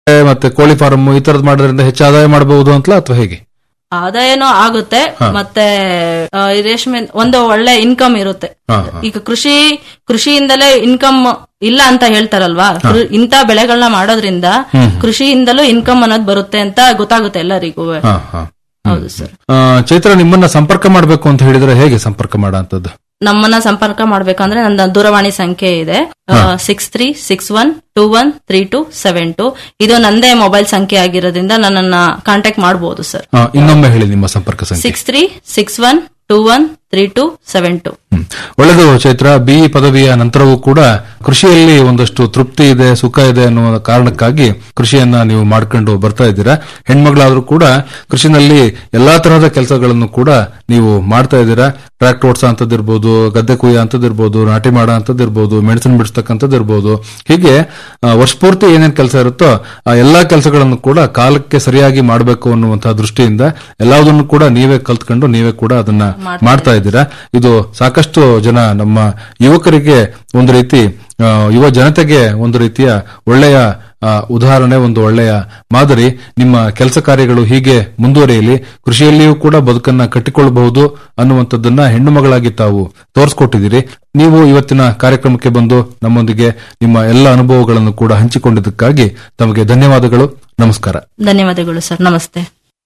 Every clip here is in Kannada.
ಮತ್ತೆ ಕೋಳಿ ಫಾರ್ಮ್ ಈ ತರದ್ ಮಾಡೋದ್ರಿಂದ ಹೆಚ್ಚು ಆದಾಯ ಮಾಡಬಹುದು ಅಂತಲಾ ಅಥವಾ ಹೇಗೆ ಆದಾಯನೂ ಆಗುತ್ತೆ ಮತ್ತೆ ಆ, ಈ ರೇಷ್ಮೆ ಒಂದು ಒಳ್ಳೆ ಇನ್ಕಮ್ ಇರುತ್ತೆ ಹಾ, ಹಾ. ಈಗ ಕೃಷಿ ಕೃಷಿಯಿಂದಲೇ ಇನ್ಕಮ್ ಇಲ್ಲ ಅಂತ ಹೇಳ್ತಾರಲ್ವಾ ಕೃ- ಇಂಥ ಬೆಳೆಗಳನ್ನ ಮಾಡೋದ್ರಿಂದ ಕೃಷಿಯಿಂದಲೂ ಇನ್ಕಮ್ ಅನ್ನೋದು ಬರುತ್ತೆ ಅಂತ ಗೊತ್ತಾಗುತ್ತೆ ಎಲ್ಲರಿಗೂ ಹಾ ಹಾ ಹೌದು ಸರ್ ಆ, ಚೈತ್ರ ನಿಮ್ಮನ್ನ ಸಂಪರ್ಕ ಮಾಡಬೇಕು ಅಂತ ಹೇಳಿದ್ರೆ ಹೇಗೆ ಸಂಪರ್ಕ ಮಾಡೋಂಥದ್ದು ನಮ್ಮನ್ನ ಸಂಪರ್ಕ ಮಾಡ್ಬೇಕಂದ್ರೆ ನನ್ನ ದೂರವಾಣಿ ಸಂಖ್ಯೆ ಇದೆ six three six one two one three two seven two ಇದು ನಂದೇ ಮೊಬೈಲ್ ಸಂಖ್ಯೆ ಆಗಿರೋದ್ರಿಂದ ನನ್ನನ್ನ ಕಾಂಟ್ಯಾಕ್ಟ್ ಮಾಡಬಹುದು ಸರ್ ಆ, ಇನ್ನೊಮ್ಮೆ ಹೇಳಿ ನಿಮ್ಮ ಸಂಪರ್ಕ ಸಂಖ್ಯೆ six three six one two one three two seven two ಹ್ಮ್. ಒಳ್ಳೆಯದು ಚೈತ್ರ ಬಿ ಪದವಿಯ ನಂತರವೂ ಕೂಡ ಕೃಷಿಯಲ್ಲಿ ಒಂದಷ್ಟು ತೃಪ್ತಿ ಇದೆ ಸುಖ ಇದೆ ಅನ್ನುವ ಕಾರಣಕ್ಕಾಗಿ ಕೃಷಿಯನ್ನ ನೀವು ಮಾಡ್ಕೊಂಡು ಬರ್ತಾ ಇದ್ದೀರಾ ಹೆಣ್ಮಗಳಾದ್ರೂ ಕೂಡ ಕೃಷಿನಲ್ಲಿ ಎಲ್ಲಾ ತರಹದ ಕೆಲಸಗಳನ್ನು ಕೂಡ ನೀವು ಮಾಡ್ತಾ ಇದ್ದೀರಾ ಟ್ರ್ಯಾಕ್ಟರ್ ಓಡಿಸೋ ಅಂತದಿರ್ಬೋದು ಗದ್ದೆ ಕುಯ್ಯೋ ಅಂತದಿರ್ಬೋದು ನಾಟಿ ಮಾಡೋ ಅಂತದಿರ್ಬೋದು ಮೆಣಸಿನ ಬಿಡಿಸ್ತಕ್ಕಂಥದ್ದು ಇರ್ಬೋದು ಹೀಗೆ ಆ, ವರ್ಷಪೂರ್ತಿ ಏನೇನ್ ಕೆಲಸ ಇರುತ್ತೋ ಆ ಎಲ್ಲಾ ಕೆಲಸಗಳನ್ನು ಕೂಡ ಕಾಲಕ್ಕೆ ಸರಿಯಾಗಿ ಮಾಡಬೇಕು ಅನ್ನುವಂತಹ ದೃಷ್ಟಿಯಿಂದ ಎಲ್ಲದನ್ನು ಕೂಡ ನೀವೇ ಕಲ್ತ್ಕೊಂಡು ನೀವೇ ಕೂಡ ಅದನ್ನ ಮಾಡ್ತಾ ಇದ್ದೀರಾ ಇದು ಸಾಕಷ್ಟು ಜನ ನಮ್ಮ ಯುವಕರಿಗೆ ಒಂದು ರೀತಿ ಆ, ಯುವ ಜನತೆಗೆ ಒಂದು ರೀತಿಯ ಒಳ್ಳೆಯ ಆ, ಉದಾಹರಣೆ ಒಂದು ಒಳ್ಳೆಯ ಮಾದರಿ ನಿಮ್ಮ ಕೆಲಸ ಕಾರ್ಯಗಳು ಹೀಗೆ ಮುಂದುವರಿಯಲಿ ಕೃಷಿಯಲ್ಲಿಯೂ ಕೂಡ ಬದುಕನ್ನ ಕಟ್ಟಿಕೊಳ್ಳಬಹುದು ಅನ್ನುವಂಥದ್ದನ್ನ ಹೆಣ್ಣು ಮಗಳಾಗಿ ತಾವು ತೋರಿಸ್ಕೊಟ್ಟಿದ್ದೀರಿ ನೀವು ಇವತ್ತಿನ ಕಾರ್ಯಕ್ರಮಕ್ಕೆ ಬಂದು ನಮ್ಮೊಂದಿಗೆ ನಿಮ್ಮ ಎಲ್ಲ ಅನುಭವಗಳನ್ನು ಕೂಡ ಹಂಚಿಕೊಂಡಿದ್ದಕ್ಕಾಗಿ ತಮಗೆ ಧನ್ಯವಾದಗಳು ನಮಸ್ಕಾರ ಧನ್ಯವಾದಗಳು ಸರ್ ನಮಸ್ತೆ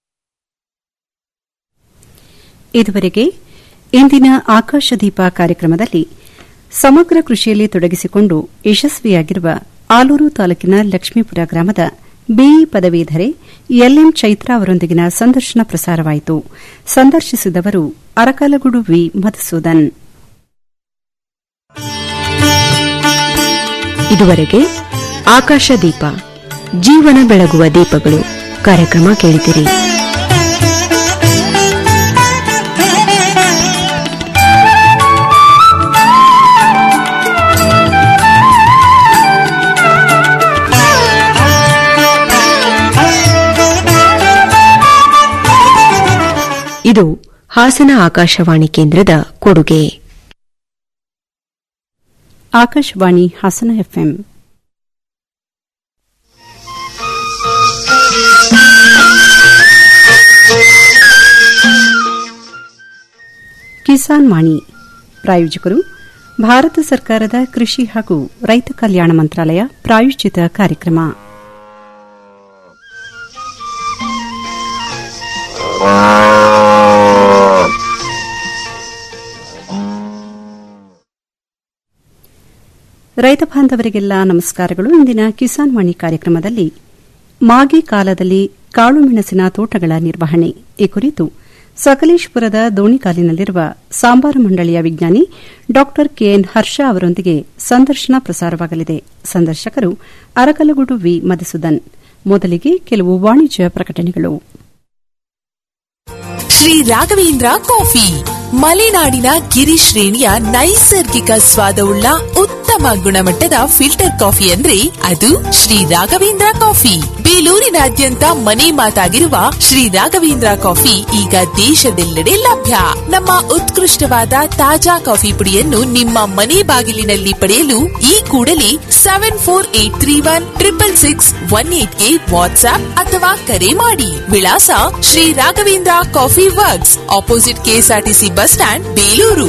ಇದುವರೆಗೆ ಇಂದಿನ ಆಕಾಶದೀಪ ಕಾರ್ಯಕ್ರಮದಲ್ಲಿ ಸಮಗ್ರ ಕೃಷಿಯಲ್ಲಿ ತೊಡಗಿಸಿಕೊಂಡು ಯಶಸ್ವಿಯಾಗಿರುವ ಆಲೂರು ತಾಲೂಕಿನ ಲಕ್ಷ್ಮೀಪುರ ಗ್ರಾಮದ ಬಿಇ ಪದವೀಧರೆ ಎಲ್ಎಂ ಚೈತ್ರ ಅವರೊಂದಿಗಿನ ಸಂದರ್ಶನ ಪ್ರಸಾರವಾಯಿತು ಸಂದರ್ಶಿಸಿದವರು ಅರಕಲಗೂಡು ವಿ ಮಧುಸೂದನ್ ಇದುವರೆಗೆ ಆಕಾಶದೀಪ ಜೀವನ ಬೆಳಗುವ ದೀಪಗಳು ಕಾರ್ಯಕ್ರಮ ಕೇಳಿದಿರಿ ಇದು ಹಾಸನ ಆಕಾಶವಾಣಿ ಕೇಂದ್ರದ ಕೊಡುಗೆ ಆಕಾಶವಾಣಿ ಹಾಸನ ಎಫ್ಎಂ ಕಿಸಾನ್ ವಾಣಿ ಪ್ರಾಯೋಜಕರು ಭಾರತ ಸರ್ಕಾರದ ಕೃಷಿ ಹಾಗೂ ರೈತ ಕಲ್ಯಾಣ ಮಂತ್ರಾಲಯ ಪ್ರಾಯೋಜಿತ ಕಾರ್ಯಕ್ರಮ ರೈತ ಬಾಂಧವರಿಗೆಲ್ಲ ನಮಸ್ಕಾರಗಳು ಇಂದಿನ ಕಿಸಾನ್ ವಾಣಿ ಕಾರ್ಯಕ್ರಮದಲ್ಲಿ ಮಾಗಿ ಕಾಲದಲ್ಲಿ ಕಾಳು ಮೆಣಸಿನ ತೋಟಗಳ ನಿರ್ವಹಣೆ ಈ ಕುರಿತು ಸಕಲೇಶಪುರದ ದೋಣಿಕಾಲಿನಲ್ಲಿರುವ ಸಾಂಬಾರು ಮಂಡಳಿಯ ವಿಜ್ಞಾನಿ ಡಾ ಕೆಎನ್ ಹರ್ಷ ಅವರೊಂದಿಗೆ ಸಂದರ್ಶನ ಪ್ರಸಾರವಾಗಲಿದೆ ಸಂದರ್ಶಕರು ಅರಕಲಗೂಡು ವಿ ಮಧುಸೂದನ್ ಮೊದಲಿಗೆ ಕೆಲವು ವಾಣಿಜ್ಯ ಪ್ರಕಟಣೆಗಳು ಶ್ರೀ ರಾಘವೇಂದ್ರ ಕಾಫಿ ಮಲೆನಾಡಿನ ಗಿರಿ ಶ್ರೇಣಿಯ ನೈಸರ್ಗಿಕ ಸ್ವಾದವುಳ್ಳ ಉತ್ತಮ ಗುಣಮಟ್ಟದ ಫಿಲ್ಟರ್ ಕಾಫಿ ಅಂದ್ರೆ ಅದು ಶ್ರೀ ರಾಘವೇಂದ್ರ ಕಾಫಿ ಬೇಲೂರಿನಾದ್ಯಂತ ಮನೆ ಮಾತಾಗಿರುವ ಶ್ರೀ ರಾಘವೇಂದ್ರ ಕಾಫಿ ಈಗ ದೇಶದೆಲ್ಲೆಡೆ ಲಭ್ಯ ನಮ್ಮ ಉತ್ಕೃಷ್ಟವಾದ ತಾಜಾ ಕಾಫಿ ಪುಡಿಯನ್ನು ನಿಮ್ಮ ಮನೆ ಬಾಗಿಲಿನಲ್ಲಿ ಪಡೆಯಲು ಈ ಕೂಡಲೇ seven four eight three one triple six one ಏಟ್ಗೆ ವಾಟ್ಸ್ಆಪ್ ಅಥವಾ ಕರೆ ಮಾಡಿ ವಿಳಾಸ Shri Raghavendra coffee works opposite KSRTC bus stand Belur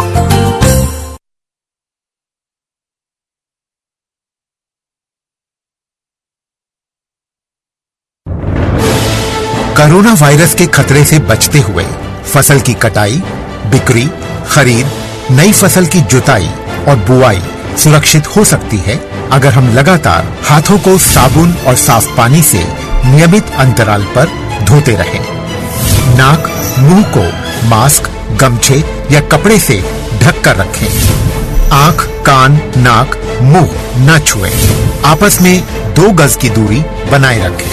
corona virus के खतरे से बचते हुए फसल की कटाई बिक्री खरीद नई फसल की जुताई और बुआई सुरक्षित हो सकती है अगर हम लगातार हाथों को साबुन और साफ पानी से नियमित अंतराल पर धोते रहें। नाक मुंह को मास्क गमछे या कपड़े से ढक कर रखें आंख कान नाक मुंह न छुएं। आपस में दो गज की दूरी बनाए रखें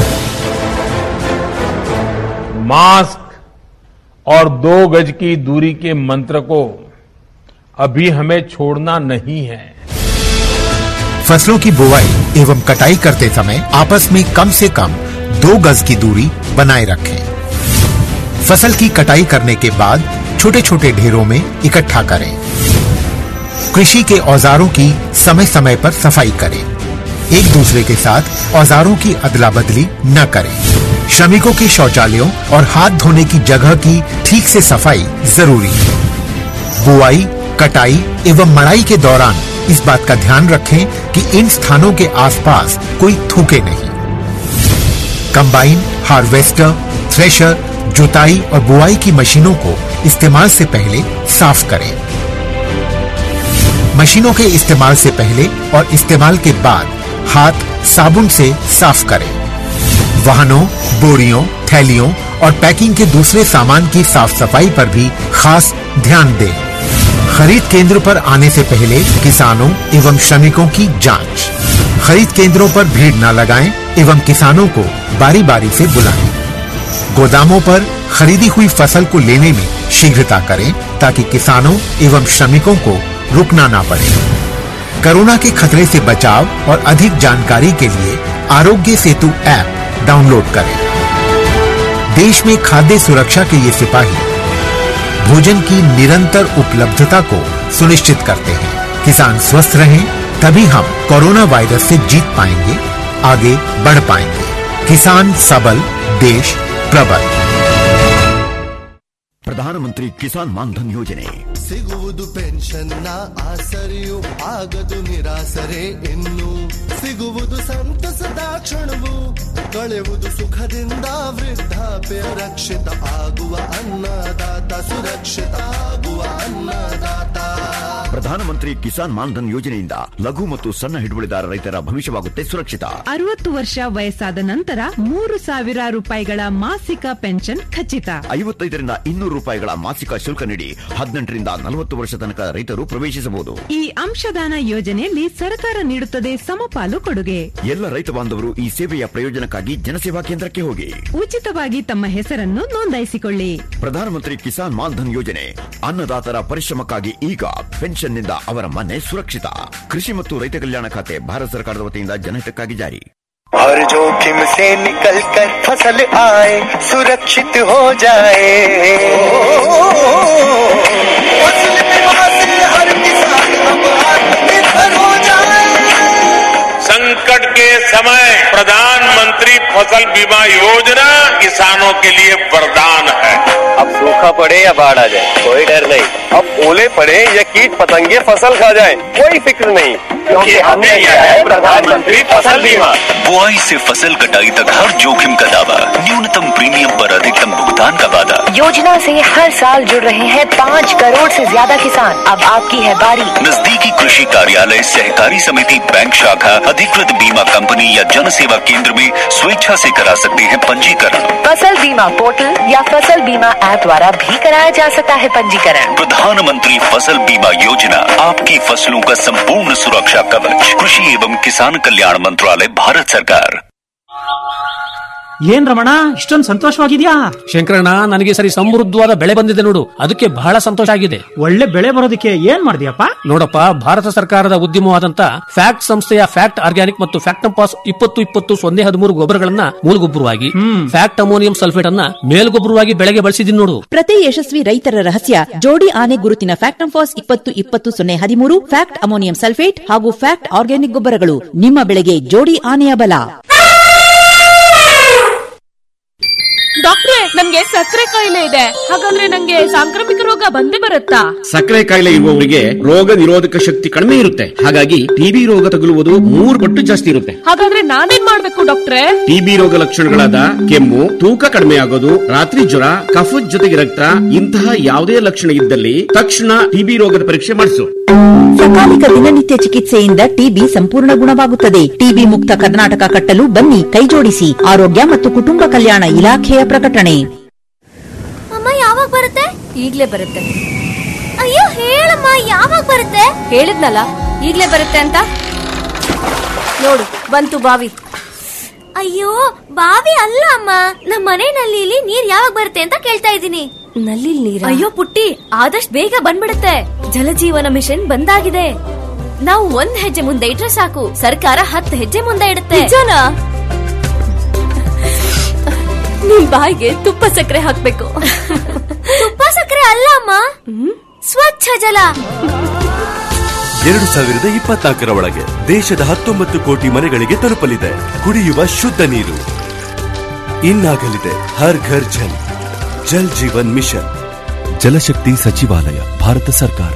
मास्क और दो गज की दूरी के मंत्र को अभी हमें छोड़ना नहीं है फसलों की बुवाई एवं कटाई करते समय आपस में कम से कम दो गज की दूरी बनाए रखें फसल की कटाई करने के बाद छोटे छोटे ढेरों में इकट्ठा करें कृषि के औजारों की समय समय पर सफाई करें एक दूसरे के साथ औजारों की अदला बदली न करें श्रमिकों के शौचालयों और हाथ धोने की जगह की ठीक से सफाई जरूरी है बुआई कटाई एवं मड़ाई के दौरान इस बात का ध्यान रखें कि इन स्थानों के आसपास कोई थूके नहीं कंबाइन हार्वेस्टर थ्रेशर जुताई और बुआई की मशीनों को इस्तेमाल से पहले साफ करें मशीनों के इस्तेमाल से पहले और इस्तेमाल के बाद हाथ साबुन से साफ करें वाहनों बोरियों थैलियों और पैकिंग के दूसरे सामान की साफ सफाई पर भी खास ध्यान दें खरीद केंद्र पर आने से पहले किसानों एवं श्रमिकों की जांच खरीद केंद्रों पर भीड़ न लगाएं एवं किसानों को बारी बारी से बुलाएं गोदामों पर खरीदी हुई फसल को लेने में शीघ्रता करें ताकि किसानों एवं श्रमिकों को रुकना ना पड़े कोरोना के खतरे से बचाव और अधिक जानकारी के लिए आरोग्य सेतु ऐप डाउनलोड करें देश में खाद्य सुरक्षा के ये सिपाही भोजन की निरंतर उपलब्धता को सुनिश्चित करते हैं किसान स्वस्थ रहें तभी हम कोरोना वायरस से जीत पाएंगे आगे बढ़ पाएंगे किसान सबल देश प्रबल ಪ್ರಧಾನಮಂತ್ರಿ ಕಿಸಾನ್ ಮಾನ್ಧನ್ ಯೋಜನೆ ಸಿಗುವುದು ಪೆನ್ಷನ್ನ ಆಸರೆಯು ಆಗದು ನಿರಾಸರೆ ಇನ್ನು ಸಿಗುವುದು ಸಂತಸದ ಕ್ಷಣವು ಕಳೆಯುವುದು ಸುಖದಿಂದ ವೃದ್ಧಾಪ್ಯ ರಕ್ಷಿತ ಆಗುವ ಅನ್ನದಾತ ಸುರಕ್ಷಿತ ಆಗುವ ಅನ್ನದಾತ ಪ್ರಧಾನಮಂತ್ರಿ ಕಿಸಾನ್ ಮಾನ್ಧನ್ ಯೋಜನೆಯಿಂದ ಲಘು ಮತ್ತು ಸಣ್ಣ ಹಿಡುವಳಿದಾರ ರೈತರ ಭವಿಷ್ಯವಾಗುತ್ತೆ ಸುರಕ್ಷಿತ ಅರವತ್ತು ವರ್ಷ ವಯಸ್ಸಾದ ನಂತರ ಮೂರು ಸಾವಿರ ರೂಪಾಯಿಗಳ ಮಾಸಿಕ ಪೆನ್ಷನ್ ಖಚಿತ ಐವತ್ತೈದರಿಂದ ಇನ್ನೂರು ರೂಪಾಯಿಗಳ ಮಾಸಿಕ ಶುಲ್ಕ ನೀಡಿ ಹದಿನೆಂಟರಿಂದ ನಲವತ್ತು ವರ್ಷ ತನಕ ರೈತರು ಪ್ರವೇಶಿಸಬಹುದು ಈ ಅಂಶದಾನ ಯೋಜನೆಯಲ್ಲಿ ಸರ್ಕಾರ ನೀಡುತ್ತದೆ ಸಮಪಾಲು ಕೊಡುಗೆ ಎಲ್ಲ ರೈತ ಬಾಂಧವರು ಈ ಸೇವೆಯ ಪ್ರಯೋಜನಕ್ಕಾಗಿ ಜನಸೇವಾ ಕೇಂದ್ರಕ್ಕೆ ಹೋಗಿ ಉಚಿತವಾಗಿ ತಮ್ಮ ಹೆಸರನ್ನು ನೋಂದಾಯಿಸಿಕೊಳ್ಳಿ ಪ್ರಧಾನಮಂತ್ರಿ ಕಿಸಾನ್ ಮಾನ್ಧನ್ ಯೋಜನೆ ಅನ್ನದಾತರ ಪರಿಶ್ರಮಕ್ಕಾಗಿ ಈಗ ಪೆನ್ಷನ್ನಿಂದ ಅವರ ಮನೆ ಸುರಕ್ಷಿತ ಕೃಷಿ ಮತ್ತು ರೈತ ಕಲ್ಯಾಣ ಖಾತೆ ಭಾರತ ಸರ್ಕಾರದ ವತಿಯಿಂದ ಜನಹಿತಕ್ಕಾಗಿ ಜಾರಿ हर जोखिम से निकल कर फसल आए सुरक्षित हो जाए फसल बीमा से हर किसान अब आत्मनिर्भर हो जाए संकट के समय प्रधानमंत्री फसल बीमा योजना किसानों के लिए वरदान है अब सूखा पड़े या बाढ़ आ जाए कोई डर नहीं अब ओले पड़े या कीट पतंगे फसल खा जाए कोई फिक्र नहीं क्योंकि हमने लिया है प्रधानमंत्री फसल बीमा बुआई से फसल कटाई तक हर जोखिम का दावा न्यूनतम प्रीमियम पर अधिकतम भुगतान का वादा योजना से हर साल जुड़ रहे हैं पाँच करोड़ से ज्यादा किसान अब आपकी है बारी नजदीकी कृषि कार्यालय सहकारी समिति बैंक शाखा अधिकृत बीमा कंपनी या जन सेवा केंद्र में स्वेच्छा से करा सकते हैं पंजीकरण फसल बीमा पोर्टल या फसल बीमा ऐप द्वारा भी कराया जा सकता है पंजीकरण प्रधानमंत्री फसल बीमा योजना आपकी फसलों का संपूर्ण सुरक्षा कवच कृषि एवं किसान कल्याण मंत्रालय भारत सरकार ಏನ್ ರಮಣ ಇಷ್ಟೊಂದು ಸಂತೋಷವಾಗಿದ್ಯಾ ಶಂಕರಣ್ಣ ನನಗೆ ಸರಿ ಸಮೃದ್ಧವಾದ ಬೆಳೆ ಬಂದಿದೆ ನೋಡು ಅದಕ್ಕೆ ಬಹಳ ಸಂತೋಷ ಆಗಿದೆ ಒಳ್ಳೆ ಬೆಳೆ ಬರೋದಕ್ಕೆ ಏನ್ ಮಾಡಿದ್ಯಪ್ಪ ನೋಡಪ್ಪ ಭಾರತ ಸರ್ಕಾರದ ಉದ್ಯಮವಾದಂತ ಫ್ಯಾಕ್ಟ್ ಸಂಸ್ಥೆಯ ಫ್ಯಾಕ್ಟ್ ಆರ್ಗ್ಯಾನಿಕ್ ಮತ್ತು ಫ್ಯಾಕ್ಟಂಪಾಸ್ ಇಪ್ಪತ್ತು ಇಪ್ಪತ್ತು ಸೊನ್ನೆ ಹದಿಮೂರು ಗೊಬ್ಬರಗಳನ್ನ ಮೂಲಗೊಬ್ಬರವಾಗಿ ಫ್ಯಾಕ್ಟ್ ಅಮೋನಿಯಂ ಸಲ್ಫೇಟ್ ಅನ್ನ ಮೇಲ್ಗೊಬ್ಬರವಾಗಿ ಬೆಳೆಗೆ ಬಳಸಿದೀನಿ ನೋಡು ಪ್ರತಿ ಯಶಸ್ವಿ ರೈತರ ರಹಸ್ಯ ಜೋಡಿ ಆನೆ ಗುರುತಿನ ಫ್ಯಾಕ್ಟಂಫಾಸ್ ಇಪ್ಪತ್ತು ಇಪ್ಪತ್ತು ಸೊನ್ನೆ ಹದಿಮೂರು ಫ್ಯಾಕ್ಟ್ ಅಮೋನಿಯಂ ಸಲ್ಫೇಟ್ ಹಾಗೂ ಫ್ಯಾಕ್ಟ್ ಆರ್ಗ್ಯಾನಿಕ್ ಗೊಬ್ಬರಗಳು ನಿಮ್ಮ ಬೆಳೆಗೆ ಜೋಡಿ ಆನೆಯ ಬಲ ಡಾಕ್ಟ್ರೆ ನನ್ಗೆ ಸಕ್ಕರೆ ಕಾಯಿಲೆ ಇದೆ ಹಾಗಾದ್ರೆ ನಂಗೆ ಸಾಂಕ್ರಾಮಿಕ ರೋಗ ಬಂದೇ ಬರುತ್ತಾ ಸಕ್ಕರೆ ಕಾಯಿಲೆ ಇರುವವರಿಗೆ ರೋಗ ನಿರೋಧಕ ಶಕ್ತಿ ಕಡಿಮೆ ಇರುತ್ತೆ ಹಾಗಾಗಿ ಟಿಬಿ ರೋಗ ತಗುಲುವುದು ಮೂರು ಪಟ್ಟು ಜಾಸ್ತಿ ಇರುತ್ತೆ ಹಾಗಾದ್ರೆ ನಾನೇನ್ ಮಾಡ್ಬೇಕು ಡಾಕ್ಟ್ರೆ ಟಿಬಿ ರೋಗ ಲಕ್ಷಣಗಳಾದ ಕೆಮ್ಮು ತೂಕ ಕಡಿಮೆ ಆಗೋದು ರಾತ್ರಿ ಜ್ವರ ಕಫದ ಜೊತೆಗೆ ರಕ್ತ ಇಂತಹ ಯಾವುದೇ ಲಕ್ಷಣ ಇದ್ದಲ್ಲಿ ತಕ್ಷಣ ಟಿಬಿ ರೋಗದ ಪರೀಕ್ಷೆ ಮಾಡಿಸು ಸಕಾಲಿಕ ದಿನನಿತ್ಯ ಚಿಕಿತ್ಸೆಯಿಂದ ಟಿಬಿ ಸಂಪೂರ್ಣ ಗುಣವಾಗುತ್ತದೆ ಟಿಬಿ ಮುಕ್ತ ಕರ್ನಾಟಕ ಕಟ್ಟಲು ಬನ್ನಿ ಕೈಜೋಡಿಸಿ ಆರೋಗ್ಯ ಮತ್ತು ಕುಟುಂಬ ಕಲ್ಯಾಣ ಇಲಾಖೆಯ ಪ್ರಕಟಣೆ ಅಮ್ಮ ಯಾವಾಗ ಬರುತ್ತೆ ಈಗ್ಲೇ ಬರುತ್ತೆ ಅಯ್ಯೋ ಹೇಳಮ್ಮ ಯಾವಾಗ ಬರುತ್ತೆ ಹೇಳಿದ್ನಲ್ಲ ಈಗ್ಲೇ ಬರುತ್ತೆ ಅಂತ ನೋಡು ಬಂತು ಬಾವಿ ಅಯ್ಯೋ ಬಾವಿ ಅಲ್ಲ ಅಮ್ಮ ನಮ್ಮ ಮನೆ ನಲ್ಲಿಲಿ ನೀರ್ ಯಾವಾಗ ಬರುತ್ತೆ ಅಂತ ಕೇಳ್ತಾ ಇದ್ದೀನಿ ನಲ್ಲಿ ನೀರ್ ಅಯ್ಯೋ ಪುಟ್ಟಿ ಆದಷ್ಟು ಬೇಗ ಬಂದ್ಬಿಡುತ್ತೆ ಜಲಜೀವನ ಮಿಷನ್ ಬಂದಾಗಿದೆ ನಾವು ಒಂದ್ ಹೆಜ್ಜೆ ಮುಂದೆ ಇಟ್ರೆ ಸಾಕು ಸರ್ಕಾರ ಹತ್ತು ಹೆಜ್ಜೆ ಮುಂದೆ ಇಡುತ್ತೆ ನಿಜನಾ ನಿಮ್ ಬಾಯಿಗೆ ತುಪ್ಪ ಸಕ್ಕರೆ ಹಾಕ್ಬೇಕು ತುಪ್ಪ ಸಕ್ಕರೆ ಅಲ್ಲ ಅಮ್ಮ ಸ್ವಚ್ಛ ಜಲ ಎರಡು ಸಾವಿರದ ಇಪ್ಪತ್ನಾಲ್ಕರ ಒಳಗೆ ದೇಶದ ಹತ್ತೊಂಬತ್ತು ಕೋಟಿ ಮನೆಗಳಿಗೆ ತಲುಪಲಿದೆ ಕುಡಿಯುವ ಶುದ್ಧ ನೀರು ಇನ್ನಾಗಲಿದೆ ಹರ್ ಘರ್ ಜಲ್ ಜಲ್ ಜೀವನ್ ಮಿಷನ್ ಜಲಶಕ್ತಿ ಸಚಿವಾಲಯ ಭಾರತ ಸರ್ಕಾರ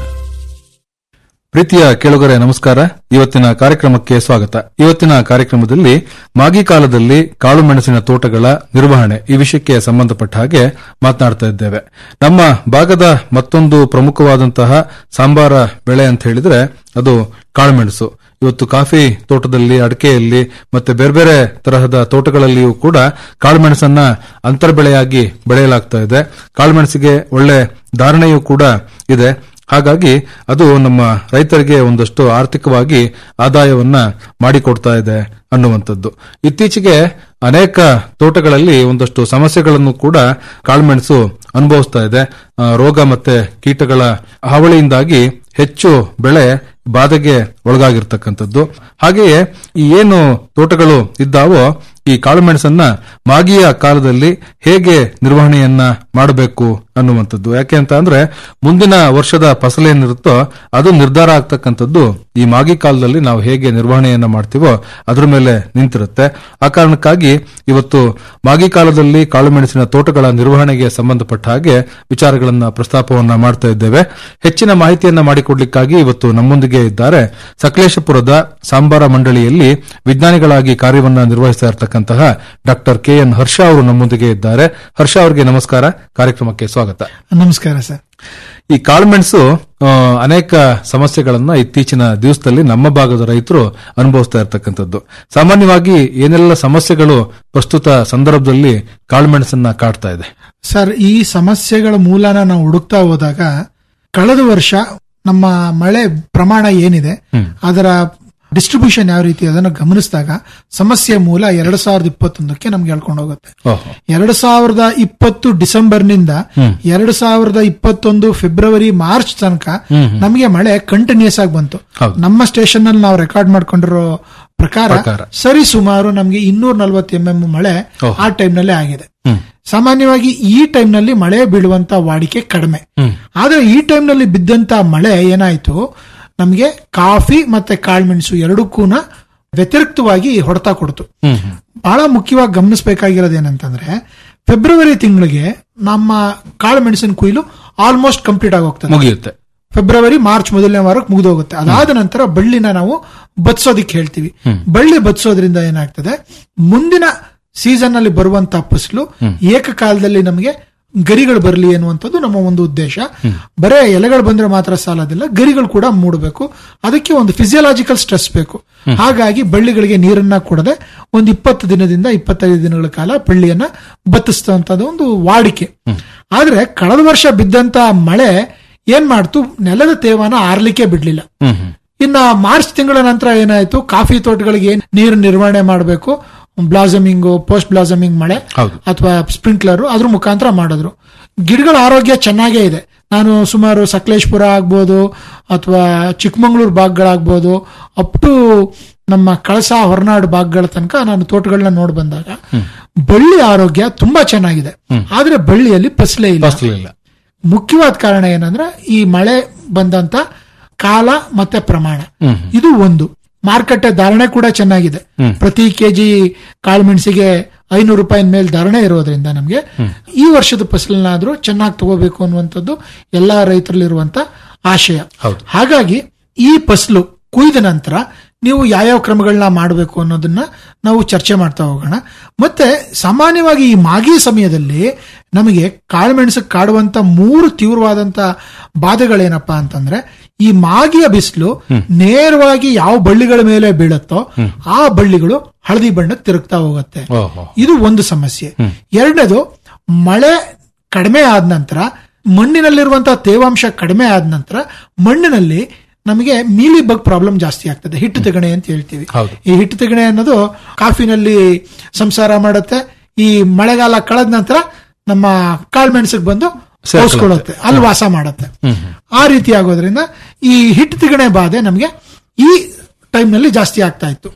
ಪ್ರೀತಿಯ ಕೇಳುಗರೆ ನಮಸ್ಕಾರ ಇವತ್ತಿನ ಕಾರ್ಯಕ್ರಮಕ್ಕೆ ಸ್ವಾಗತ ಇವತ್ತಿನ ಕಾರ್ಯಕ್ರಮದಲ್ಲಿ ಮಾಗಿ ಕಾಲದಲ್ಲಿ ಕಾಳು ಮೆಣಸಿನ ತೋಟಗಳ ನಿರ್ವಹಣೆ ಈ ವಿಷಯಕ್ಕೆ ಸಂಬಂಧಪಟ್ಟ ಹಾಗೆ ಮಾತನಾಡ್ತಾ ಇದ್ದೇವೆ ನಮ್ಮ ಭಾಗದ ಮತ್ತೊಂದು ಪ್ರಮುಖವಾದಂತಹ ಸಾಂಬಾರ ಬೆಳೆ ಅಂತ ಹೇಳಿದ್ರೆ ಅದು ಕಾಳುಮೆಣಸು ಇವತ್ತು ಕಾಫಿ ತೋಟದಲ್ಲಿ ಅಡಕೆಯಲ್ಲಿ ಮತ್ತೆ ಬೇರೆ ಬೇರೆ ತರಹದ ತೋಟಗಳಲ್ಲಿಯೂ ಕೂಡ ಕಾಳುಮೆಣಸನ್ನ ಅಂತರ್ಬೆಳೆಯಾಗಿ ಬೆಳೆಯಲಾಗ್ತಾ ಇದೆ ಕಾಳುಮೆಣಸಿಗೆ ಒಳ್ಳೆ ಧಾರಣೆಯೂ ಕೂಡ ಇದೆ ಹಾಗಾಗಿ ಅದು ನಮ್ಮ ರೈತರಿಗೆ ಒಂದಷ್ಟು ಆರ್ಥಿಕವಾಗಿ ಆದಾಯವನ್ನ ಮಾಡಿಕೊಡ್ತಾ ಇದೆ ಅನ್ನುವಂಥದ್ದು ಇತ್ತೀಚೆಗೆ ಅನೇಕ ತೋಟಗಳಲ್ಲಿ ಒಂದಷ್ಟು ಸಮಸ್ಯೆಗಳನ್ನು ಕೂಡ ಕಾಳುಮೆಣಸು ಅನುಭವಿಸ್ತಾ ಇದೆ ಆ, ರೋಗ ಮತ್ತೆ ಕೀಟಗಳ ಹಾವಳಿಯಿಂದಾಗಿ ಹೆಚ್ಚು ಬೆಳೆ ಬಾಧೆಗೆ ಒಳಗಾಗಿರ್ತಕ್ಕಂಥದ್ದು ಹಾಗೆಯೇ ಈ ಏನು ತೋಟಗಳು ಇದ್ದಾವೋ ಈ ಕಾಳುಮೆಣಸನ್ನ ಮಾಗಿಯ ಕಾಲದಲ್ಲಿ ಹೇಗೆ ನಿರ್ವಹಣೆಯನ್ನ ಮಾಡಬೇಕು ಅನ್ನುವಂಥದ್ದು ಯಾಕೆ ಅಂತ ಅಂದ್ರೆ ಮುಂದಿನ ವರ್ಷದ ಫಸಲೇನಿರುತ್ತೋ ಅದು ನಿರ್ಧಾರ ಆಗ್ತಕ್ಕಂಥದ್ದು ಈ ಮಾಗಿ ಕಾಲದಲ್ಲಿ ನಾವು ಹೇಗೆ ನಿರ್ವಹಣೆಯನ್ನ ಮಾಡ್ತೀವೋ ಅದ್ರ ಮೇಲೆ ನಿಂತಿರುತ್ತೆ ಆ ಕಾರಣಕ್ಕಾಗಿ ಇವತ್ತು ಮಾಗಿ ಕಾಲದಲ್ಲಿ ಕಾಳುಮೆಣಸಿನ ತೋಟಗಳ ನಿರ್ವಹಣೆಗೆ ಸಂಬಂಧಪಟ್ಟ ಹಾಗೆ ವಿಚಾರಗಳನ್ನ ಪ್ರಸ್ತಾಪವನ್ನ ಮಾಡ್ತಾ ಇದ್ದೇವೆ ಹೆಚ್ಚಿನ ಮಾಹಿತಿಯನ್ನ ಮಾಡಿಕೊಡ್ಲಿಕ್ಕಾಗಿ ಇವತ್ತು ನಮ್ಮೊಂದಿಗೆ ಇದ್ದಾರೆ ಸಕಲೇಶಪುರದ ಸಾಂಬಾರ ಮಂಡಳಿಯಲ್ಲಿ ವಿಜ್ಞಾನಿಗಳಾಗಿ ಕಾರ್ಯವನ್ನ ನಿರ್ವಹಿಸ್ತಾ ಇರತಕ್ಕಂತಹ ಡಾಕ್ಟರ್ ಕೆ ಎನ್ ಹರ್ಷ ಅವರು ನಮ್ಮೊಂದಿಗೆ ಇದ್ದಾರೆ ಹರ್ಷ ಅವರಿಗೆ ನಮಸ್ಕಾರ ಕಾರ್ಯಕ್ರಮಕ್ಕೆ ಸ್ವಾಗತ ನಮಸ್ಕಾರ ಸರ್ ಈ ಕಾಳುಮೆಣಸು ಆ, ಅನೇಕ ಸಮಸ್ಯೆಗಳನ್ನ ಇತ್ತೀಚಿನ ದಿವಸದಲ್ಲಿ ನಮ್ಮ ಭಾಗದ ರೈತರು ಅನುಭವಿಸ್ತಾ ಇರತಕ್ಕಂಥದ್ದು ಸಾಮಾನ್ಯವಾಗಿ ಏನೆಲ್ಲ ಸಮಸ್ಯೆಗಳು ಪ್ರಸ್ತುತ ಸಂದರ್ಭದಲ್ಲಿ ಕಾಳುಮೆಣಸನ್ನ ಕಾಡ್ತಾ ಇದೆ ಸರ್ ಈ ಸಮಸ್ಯೆಗಳ ಮೂಲನ ನಾವು ಹುಡುಕ್ತಾ ಹೋದಾಗ ಕಳೆದ ವರ್ಷ ನಮ್ಮ ಮಳೆ ಪ್ರಮಾಣ ಏನಿದೆ ಅದರ ಡಿಸ್ಟ್ರಿಬ್ಯೂಷನ್ ಯಾವ ರೀತಿ ಅದನ್ನು ಗಮನಿಸಿದಾಗ ಸಮಸ್ಯೆ ಮೂಲ ಎರಡ್ ಸಾವಿರದ ಇಪ್ಪತ್ತೊಂದಕ್ಕೆ ನಮ್ಗೆ ಹೇಳ್ಕೊಂಡು ಹೋಗುತ್ತೆ ಓಹೋ ಎರಡ್ ಸಾವಿರದ ಇಪ್ಪತ್ತು ಡಿಸೆಂಬರ್ನಿಂದ ಹ್ಮ್. ಎರಡ್ ಸಾವಿರದ ಇಪ್ಪತ್ತೊಂದು ಫೆಬ್ರವರಿ ಮಾರ್ಚ್ ತನಕ ಹ್ಮ್, ಹ್ಮ್. ನಮಗೆ ಮಳೆ ಕಂಟಿನ್ಯೂಸ್ ಆಗಿ ಬಂತು ಹೌದು. ನಮ್ಮ ಸ್ಟೇಷನ್ ಅಲ್ಲಿ ನಾವು ರೆಕಾರ್ಡ್ ಮಾಡ್ಕೊಂಡಿರೋ ಪ್ರಕಾರ ಪ್ರಕಾರ. ಸರಿ ಸುಮಾರು ನಮಗೆ ಇನ್ನೂರ ನಲ್ವತ್ತು ಎಂ ಎಂ ಮಳೆ ಓಹೋ. ಆ ಟೈಮ್ ನಲ್ಲೇ ಆಗಿದೆ ಹ್ಮ್. ಸಾಮಾನ್ಯವಾಗಿ ಈ ಟೈಮ್ ನಲ್ಲಿ ಮಳೆ ಬೀಳುವಂತ ವಾಡಿಕೆ ಕಡಿಮೆ ಹ್ಮ್. ಆದ್ರೆ ಈ ಟೈಮ್ ನಲ್ಲಿ ಬಿದ್ದಂತ ಮಳೆ ಏನಾಯ್ತು ನಮಗೆ ಕಾಫಿ ಮತ್ತೆ ಕಾಳುಮೆಣಸು ಎರಡಕ್ಕೂ ವ್ಯತಿರಿಕ್ತವಾಗಿ ಹೊಡೆತ ಕೊಡ್ತು ಹ್ಮ್ ಹ್ಮ್. ಬಹಳ ಮುಖ್ಯವಾಗಿ ಗಮನಿಸಬೇಕಾಗಿರೋದು ಏನಂತಂದ್ರೆ ಫೆಬ್ರವರಿ ತಿಂಗಳಿಗೆ ನಮ್ಮ ಕಾಳು ಮೆಣಸಿನ ಕೊಯ್ಲು ಆಲ್ಮೋಸ್ಟ್ ಕಂಪ್ಲೀಟ್ ಆಗಿ ಹೋಗ್ತದೆ ಮುಗಿಯುತ್ತೆ ಫೆಬ್ರವರಿ ಮಾರ್ಚ್ ಮೊದಲನೇ ವಾರಕ್ಕೆ ಮುಗಿದೋಗುತ್ತೆ ಅದಾದ ನಂತರ ಬಳ್ಳಿನ ನಾವು ಬತ್ಸೋದಿಕ್ ಹೇಳ್ತೀವಿ ಹ್ಮ್. ಬಳ್ಳಿ ಬತ್ಸೋದ್ರಿಂದ ಏನಾಗ್ತದೆ ಮುಂದಿನ ಸೀಸನ್ ಅಲ್ಲಿ ಬರುವಂತ ಫಸಲು ಹ್ಮ್. ಏಕಕಾಲದಲ್ಲಿ ನಮಗೆ ಗರಿಗಳು ಬರಲಿ ಅನ್ನುವಂಥದ್ದು ನಮ್ಮ ಒಂದು ಉದ್ದೇಶ ಬರೇ ಎಲೆಗಳು ಬಂದ್ರೆ ಮಾತ್ರ ಸಾಲದಿಲ್ಲ ಗರಿಗಳು ಕೂಡ ಮೂಡಬೇಕು ಅದಕ್ಕೆ ಒಂದು ಫಿಸಿಯಲಾಜಿಕಲ್ ಸ್ಟ್ರೆಸ್ ಬೇಕು ಹಾಗಾಗಿ ಬಳ್ಳಿಗಳಿಗೆ ನೀರನ್ನ ಕೊಡದೆ ಒಂದು ಇಪ್ಪತ್ತು ದಿನದಿಂದ ಇಪ್ಪತ್ತೈದು ದಿನಗಳ ಕಾಲ ಬಳ್ಳಿಯನ್ನ ಬತ್ತಿಸ್ತಂತದ್ದು ಒಂದು ವಾಡಿಕೆ ಆದ್ರೆ ಕಳೆದ ವರ್ಷ ಬಿದ್ದಂತ ಮಳೆ ಏನ್ ಮಾಡ್ತು ನೆಲದ ತೇವಾನ ಆರ್ಲಿಕ್ಕೆ ಬಿಡ್ಲಿಲ್ಲ ಹ್ಮ್ ಹ್ಮ್. ಇನ್ನ ಮಾರ್ಚ್ ತಿಂಗಳ ನಂತರ ಏನಾಯ್ತು ಕಾಫಿ ತೋಟಗಳಿಗೆ ಏನ್ ನೀರು ನಿರ್ವಹಣೆ ಮಾಡಬೇಕು ಬ್ಲಾಸಮಿಂಗ್ ಪೋಸ್ಟ್ ಬ್ಲಾಸಮಿಂಗ್ ಮಳೆ ಹೌದು. ಅಥವಾ ಸ್ಪ್ರಿಂಕ್ಲರ್ ಅದ್ರ ಮುಖಾಂತರ ಮಾಡಿದ್ರು ಗಿಡಗಳ ಆರೋಗ್ಯ ಚೆನ್ನಾಗೇ ಇದೆ ನಾನು ಸುಮಾರು ಸಕಲೇಶ್ಪುರ ಆಗ್ಬೋದು ಅಥವಾ ಚಿಕ್ಕಮಂಗ್ಳೂರು ಭಾಗಗಳಾಗ್ಬೋದು ಅಪ್ ಟು ನಮ್ಮ ಕಳಸ ಹೊರನಾಡು ಭಾಗಗಳ ತನಕ ನಾನು ತೋಟಗಳನ್ನ ನೋಡ್ ಬಂದಾಗ ಬಳ್ಳಿ ಆರೋಗ್ಯ ತುಂಬಾ ಚೆನ್ನಾಗಿದೆ ಆದ್ರೆ ಬಳ್ಳಿಯಲ್ಲಿ ಫಸಲೇ ಇಲ್ಲ ಫಸಲಿಲ್ಲ ಮುಖ್ಯವಾದ ಕಾರಣ ಏನಂದ್ರೆ ಈ ಮಳೆ ಬಂದಂತ ಕಾಲ ಮತ್ತೆ ಪ್ರಮಾಣ ಹ್ಮ್. ಇದು ಒಂದು ಮಾರುಕಟ್ಟೆ ಧಾರಣೆ ಕೂಡ ಚೆನ್ನಾಗಿದೆ ಹ್ಮ್. ಪ್ರತಿ ಕೆಜಿ ಕಾಳುಮೆಣಸಿಗೆ ಐನೂರು ರೂಪಾಯಿ ಮೇಲೆ ಧಾರಣೆ ಇರೋದ್ರಿಂದ ನಮಗೆ ಈ ವರ್ಷದ ಫಸಲನ್ನಾದ್ರೂ ಚೆನ್ನಾಗಿ ತಗೋಬೇಕು ಅನ್ನುವಂಥದ್ದು ಎಲ್ಲಾ ರೈತರಲ್ಲಿರುವಂತ ಆಶಯ ಹೌದು. ಹಾಗಾಗಿ ಈ ಫಸಲು ಕುಯ್ದ ನಂತರ ನೀವು ಯಾವ್ಯಾವ ಕ್ರಮಗಳನ್ನ ಮಾಡಬೇಕು ಅನ್ನೋದನ್ನ ನಾವು ಚರ್ಚೆ ಮಾಡ್ತಾ ಹೋಗೋಣ ಮತ್ತೆ ಸಾಮಾನ್ಯವಾಗಿ ಈ ಮಾಗಿ ಸಮಯದಲ್ಲಿ ನಮಗೆ ಕಾಳುಮೆಣಸು ಕಾಡುವಂತ ಮೂರು ತೀವ್ರವಾದಂತ ಬಾಧೆಗಳೇನಪ್ಪಾ ಅಂತಂದ್ರೆ ಈ ಮಾಗಿಯ ಬಿಸಿಲು ನೇರವಾಗಿ ಯಾವ ಬಳ್ಳಿಗಳ ಮೇಲೆ ಬೀಳುತ್ತೋ ಆ ಬಳ್ಳಿಗಳು ಹಳದಿ ಬಣ್ಣಕ್ಕೆ ತಿರುಗ್ತಾ ಹೋಗುತ್ತೆ ಓಹೋ ಇದು ಒಂದು ಸಮಸ್ಯೆ ಎರಡನೇದು ಮಳೆ ಕಡಿಮೆ ಆದ ನಂತರ ಮಣ್ಣಿನಲ್ಲಿರುವಂತಹ ತೇವಾಂಶ ಕಡಿಮೆ ಆದ ನಂತರ ಮಣ್ಣಿನಲ್ಲಿ ನಮಗೆ ಮೀಲಿ ಬಗ್ ಪ್ರಾಬ್ಲಮ್ ಜಾಸ್ತಿ ಆಗ್ತದೆ ಹಿಟ್ಟು ತೆಗಣೆ ಅಂತ ಹೇಳ್ತೀವಿ ಹೌದು. ಈ ಹಿಟ್ಟು ತೆಗಣೆ ಅನ್ನೋದು ಕಾಫಿನಲ್ಲಿ ಸಂಸಾರ ಮಾಡುತ್ತೆ ಈ ಮಳೆಗಾಲ ಕಳೆದ ನಂತರ ನಮ್ಮ ಕಾಳ್ಮೆಣಸಿಗೆ ಬಂದು ಸೇರ್ಕೊಳ್ಳುತ್ತೆ. ಹೊಸ್ಕೊಳ್ಳುತ್ತೆ ಅಲ್ಲಿ ವಾಸ ಮಾಡುತ್ತೆ ಹ್ಮ್ ಹ್ಮ್. ಆ ರೀತಿ ಆಗೋದ್ರಿಂದ ಈ ಹಿಟ್ಟು ತಿಗಣೆ ಬಾಧೆ ನಮಗೆ ಈ ಟೈಮ್ ನಲ್ಲಿ ಜಾಸ್ತಿ ಆಗ್ತಾ ಇತ್ತು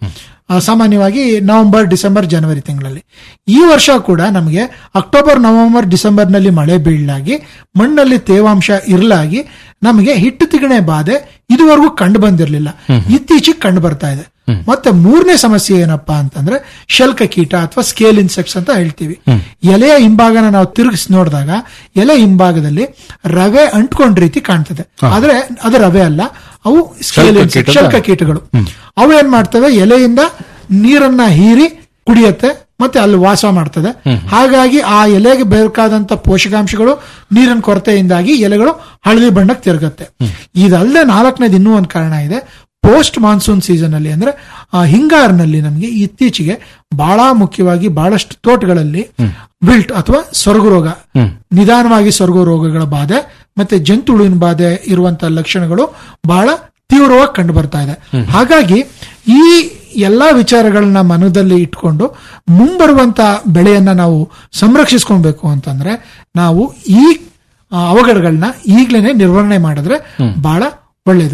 ಆ, ಸಾಮಾನ್ಯವಾಗಿ ನವೆಂಬರ್ ಡಿಸೆಂಬರ್ ಜನವರಿ ತಿಂಗಳಲ್ಲಿ ಈ ವರ್ಷ ಕೂಡ ನಮಗೆ ಅಕ್ಟೋಬರ್ ನವೆಂಬರ್ ಡಿಸೆಂಬರ್ ನಲ್ಲಿ ಮಳೆ ಬೀಳಲಾಗಿ ಮಣ್ಣಲ್ಲಿ ತೇವಾಂಶ ಇರಲಾಗಿ ನಮಗೆ ಹಿಟ್ಟು ತಿಗಣೆ ಬಾಧೆ ಇದುವರೆಗೂ ಕಂಡು ಬಂದಿರಲಿಲ್ಲ ಇತ್ತೀಚೆಗೆ ಕಂಡು ಬರ್ತಾ ಇದೆ ಮತ್ತೆ ಮೂರನೇ ಸಮಸ್ಯೆ ಏನಪ್ಪಾ ಅಂತಂದ್ರೆ ಶಲ್ಕ ಕೀಟ ಅಥವಾ ಸ್ಕೇಲ್ ಇನ್ಸೆಕ್ಟ್ಸ್ ಅಂತ ಹೇಳ್ತೀವಿ ಎಲೆಯ ಹಿಂಭಾಗನ ನಾವು ತಿರುಗಿಸಿ ನೋಡಿದಾಗ ಎಲೆ ಹಿಂಭಾಗದಲ್ಲಿ ರವೆ ಅಂಟ್ಕೊಂಡ್ ರೀತಿ ಕಾಣ್ತದೆ ಆದ್ರೆ ಅದು ರವೆ ಅಲ್ಲ ಅವು ಸ್ಕೇಲ್ ಶಲ್ಕ ಇನ್ಸೆಕ್ಟ್ ಕೀಟದ- ಶಲ್ಕ ಕೀಟಗಳು ಅವು ಏನ್ ಮಾಡ್ತವೆ ಎಲೆಯಿಂದ ನೀರನ್ನ ಹೀರಿ ಕುಡಿಯತ್ತೆ ಮತ್ತೆ ಅಲ್ಲಿ ವಾಸ ಮಾಡ್ತದೆ ಹಾಗಾಗಿ ಆ ಎಲೆಗೆ ಬೇಕಾದಂತ ಪೋಷಕಾಂಶಗಳು ನೀರಿನ ಕೊರತೆಯಿಂದಾಗಿ ಎಲೆಗಳು ಹಳದಿ ಬಣ್ಣಕ್ಕೆ ತಿರುಗತ್ತೆ ಇದಲ್ಲದೆ ನಾಲ್ಕನೇದು ಇನ್ನೂ ಒಂದು ಕಾರಣ ಇದೆ ಪೋಸ್ಟ್ ಮಾನ್ಸೂನ್ ಸೀಸನ್ ಅಲ್ಲಿ ಅಂದ್ರೆ ಆ ಹಿಂಗಾರಿನಲ್ಲಿ ನಮಗೆ ಇತ್ತೀಚೆಗೆ ಬಹಳ ಮುಖ್ಯವಾಗಿ ಬಹಳಷ್ಟು ತೋಟಗಳಲ್ಲಿ ವಿಲ್ಟ್ ಅಥವಾ ಸ್ವರ್ಗ ರೋಗ ನಿಧಾನವಾಗಿ ಸ್ವರ್ಗ ರೋಗಗಳ ಬಾಧೆ ಮತ್ತೆ ಜಂತುಳುವಿನ ಬಾಧೆ ಇರುವಂತಹ ಲಕ್ಷಣಗಳು ಬಹಳ ತೀವ್ರವಾಗಿ ಕಂಡು ಬರ್ತಾ ಇದೆ ಹಾಗಾಗಿ ಈ ಎಲ್ಲಾ ವಿಚಾರಗಳನ್ನ ಮನದಲ್ಲಿ ಇಟ್ಕೊಂಡು ಮುಂಬರುವಂತ ಬೆಳೆಯನ್ನ ನಾವು ಸಂರಕ್ಷಿಸ್ಕೊಳ್ಬೇಕು ಅಂತಂದ್ರೆ ನಾವು ಈ ಆ, ಅವಘಡಗಳನ್ನ ಈಗ್ಲೇನೆ ನಿರ್ವಹಣೆ ಮಾಡಿದ್ರೆ ಬಹಳ ಒಳ್ಳೇದು